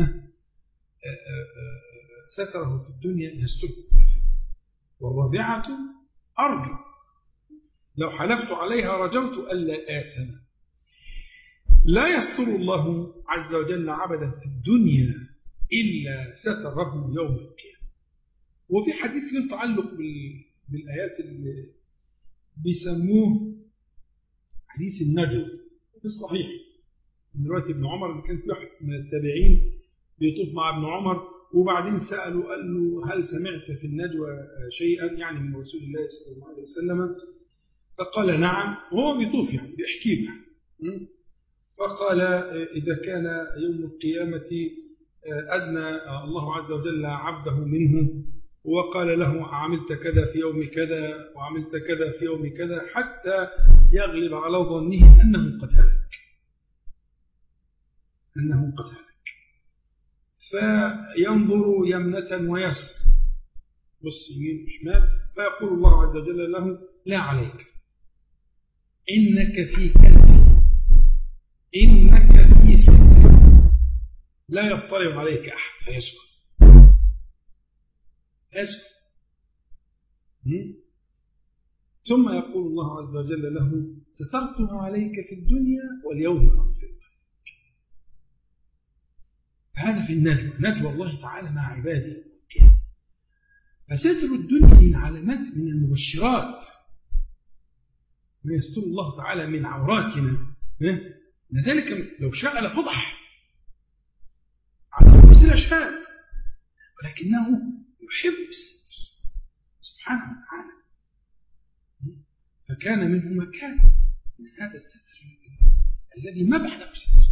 ستره في الدنيا يستره والرابعة أرجو لو حلفت عليها رجوت ألا آثم لا يستر الله عز وجل عبدا في الدنيا إلا ستره يوم القيامة وفي حديث له تعلق بالآيات اللي بيسموه حديث النجم في الصحيح من رواية ابن عمر اللي كان في واحد من التابعين بيطوف مع ابن عمر وبعدين سأله قال له هل سمعت في النجوى شيئا يعني من رسول الله صلى الله عليه وسلم فقال نعم وهو بيطوف يعني بيحكي له فقال إذا كان يوم القيامة أدنى الله عز وجل عبده منه وقال له عملت كذا في يوم كذا وعملت كذا في يوم كذا حتى يغلب على ظنه أنه قد هلك أنه قد هلك فينظر يمنة ويسر بص يمين وشمال فيقول الله عز وجل له لا عليك إنك في كلب إنك في فتنة لا يطلع عليك أحد فيسكت يسكت ثم يقول الله عز وجل له سترتها عليك في الدنيا واليوم أغفرها هذا في الندوة ندوة الله تعالى مع عباده فستر الدنيا من علامات من المبشرات ما يستر الله تعالى من عوراتنا لذلك لو شاء لفضح على رؤوس الأشهاد ولكنه يحب الستر سبحانه وتعالى فكان منه مكان من هذا الستر الذي ما بعده ستر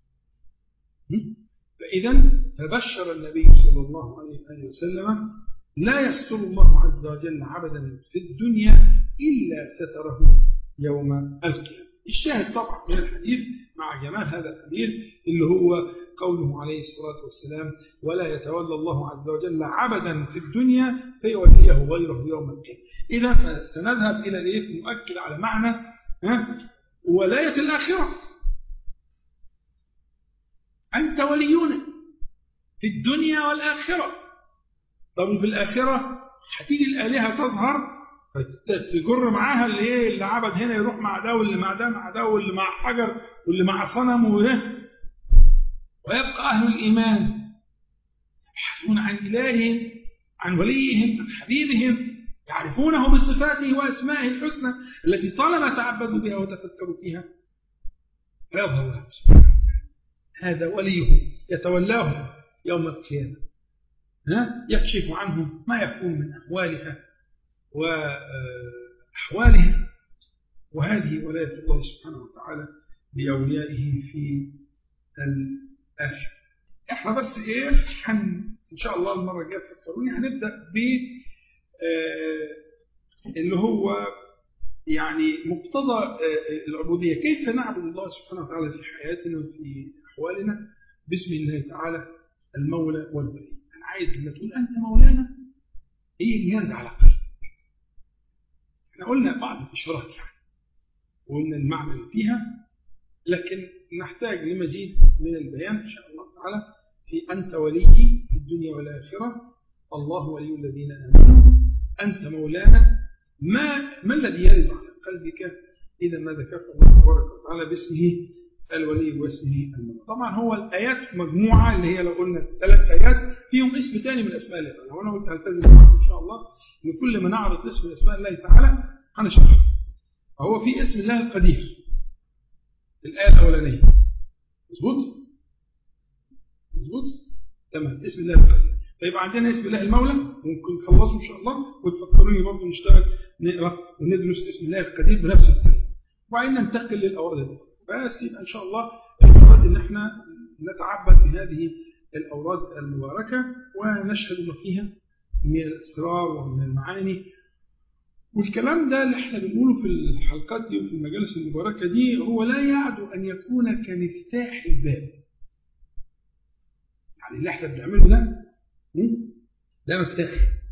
فإذا تبشر النبي صلى الله عليه وسلم لا يستر الله عز وجل عبدا في الدنيا إلا ستره يوم القيامة الشاهد طبعا من الحديث مع جمال هذا الحديث اللي هو قوله عليه الصلاة والسلام ولا يتولى الله عز وجل عبدا في الدنيا فيوليه غيره يوم القيامة إذا فسنذهب إلى الإيه نؤكد على معنى ولاية الآخرة أنت ولينا في الدنيا والآخرة طب وفي الآخرة هتيجي الآلهة تظهر فتجر معاها اللي ايه اللي عبد هنا يروح مع ده واللي مع ده مع ده واللي مع حجر واللي مع صنم وده ويبقى أهل الإيمان يبحثون عن إلههم عن وليهم عن حبيبهم يعرفونه بصفاته وأسمائه الحسنى التي طالما تعبدوا بها وتفكروا فيها فيظهر لهم سبحانه هذا وليه يتولاه يوم القيامة ها يكشف عنهم ما يكون من أحوالها وأحوالها وهذه ولاية الله سبحانه وتعالى بأوليائه في الآخرة احنا بس ايه حن ان شاء الله المره الجايه تفكروني هنبدا ب اللي هو يعني مقتضى العبودية كيف نعبد الله سبحانه وتعالى في حياتنا وفي أحوالنا باسم الله تعالى المولى والولي أنا عايز لما تقول أنت مولانا هي اللي يرجع على قلبك احنا قلنا بعض الإشارات يعني وقلنا المعنى اللي فيها لكن نحتاج لمزيد من البيان إن شاء الله تعالى في أنت ولي في الدنيا والآخرة الله ولي الذين آمنوا أنت مولانا ما ما الذي يرد على قلبك إذا ما ذكرت الله تبارك وتعالى باسمه الولي واسمه المولى طبعا هو الآيات مجموعة اللي هي لو قلنا ثلاث آيات فيهم اسم ثاني من أسماء الله تعالى وأنا قلت هلتزم معكم إن شاء الله إن كل ما نعرض اسم من أسماء الله تعالى هنشرحه فهو في اسم الله القدير الآية الأولانية مظبوط مظبوط تمام اسم الله القدير فيبقى عندنا اسم الله المولى ممكن نخلصه ان شاء الله وتفكروني برضه نشتغل نقرا وندرس اسم الله القدير بنفس الطريقه وبعدين ننتقل للاوراد دي بس يبقى ان شاء الله المراد ان احنا نتعبد بهذه الاوراد المباركه ونشهد ما فيها من الاسرار ومن المعاني والكلام ده اللي احنا بنقوله في الحلقات دي وفي المجالس المباركه دي هو لا يعدو ان يكون كمفتاح الباب يعني اللي احنا بنعمله ده ده مفتاح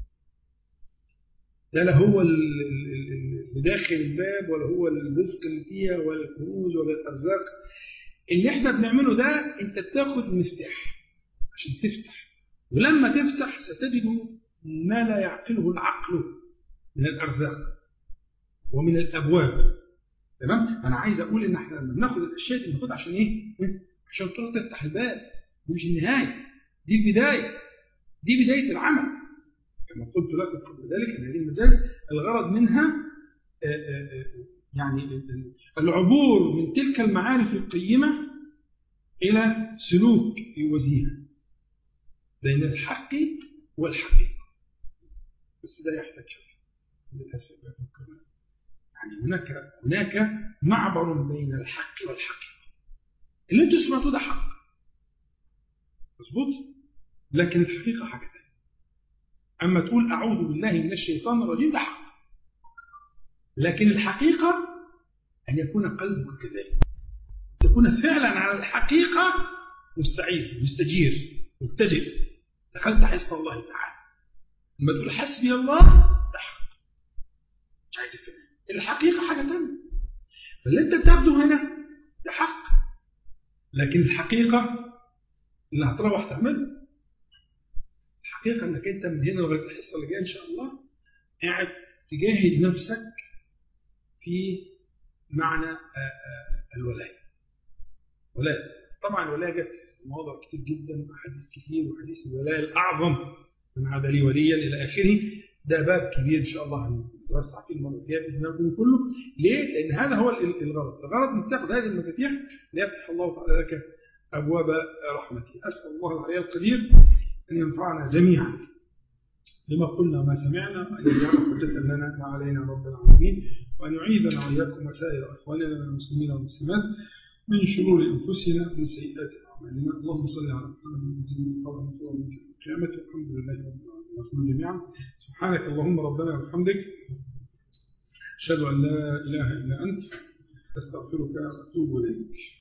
ده لا هو اللي داخل الباب ولا هو الرزق اللي فيها ولا الكنوز ولا الارزاق اللي احنا بنعمله ده انت بتاخد مفتاح عشان تفتح ولما تفتح ستجد ما لا يعقله العقل من الارزاق ومن الابواب تمام انا عايز اقول ان احنا لما بناخد الاشياء دي بناخدها عشان ايه عشان تروح تفتح الباب دي مش النهايه دي البدايه دي بداية العمل كما قلت لكم قبل ذلك أن هذه المجالس الغرض منها يعني العبور من تلك المعارف القيمة إلى سلوك يوازيها بين الحق والحقيقة بس ده يحتاج شرح للأسف يعني هناك هناك معبر بين الحق والحقيقة اللي انتم سمعتوه ده حق مظبوط لكن الحقيقة حاجة تانية أما تقول أعوذ بالله من الشيطان الرجيم ده حق لكن الحقيقة أن يكون قلبك كذلك تكون فعلا على الحقيقة مستعيذ مستجير ملتجئ دخلت حسن الله تعالى لما تقول حسبي الله ده حق مش عايز الفكرة الحقيقة حاجة تانية فاللي أنت بتاخده هنا ده حق لكن الحقيقة اللي هتروح تعمله الحقيقة انك انت من هنا لغاية الحصة اللي جاية ان شاء الله قاعد تجاهد نفسك في معنى الولاية ولاية طبعا الولاية جت في مواضع كتير جدا وحديث كتير وحديث الولاية الأعظم من عاد لي وليا إلى آخره ده باب كبير إن شاء الله هنتوسع فيه المرة الجاية بإذن الله كله ليه؟ لأن هذا هو الغرض الغرض من تاخذ هذه المفاتيح ليفتح الله تعالى لك أبواب رحمته أسأل الله العلي القدير أن ينفعنا جميعا بما قلنا وما سمعنا وأن يجعل حجة لنا وعلينا رب العالمين وأن يعيذنا وإياكم وسائر أخواننا من المسلمين والمسلمات من شرور أنفسنا ومن سيئات أعمالنا اللهم صل على محمد وسلم القول مطلوب منك القيامة والحمد لله رب العالمين جميعا سبحانك اللهم ربنا وبحمدك أشهد أن لا إله إلا أنت أستغفرك وأتوب إليك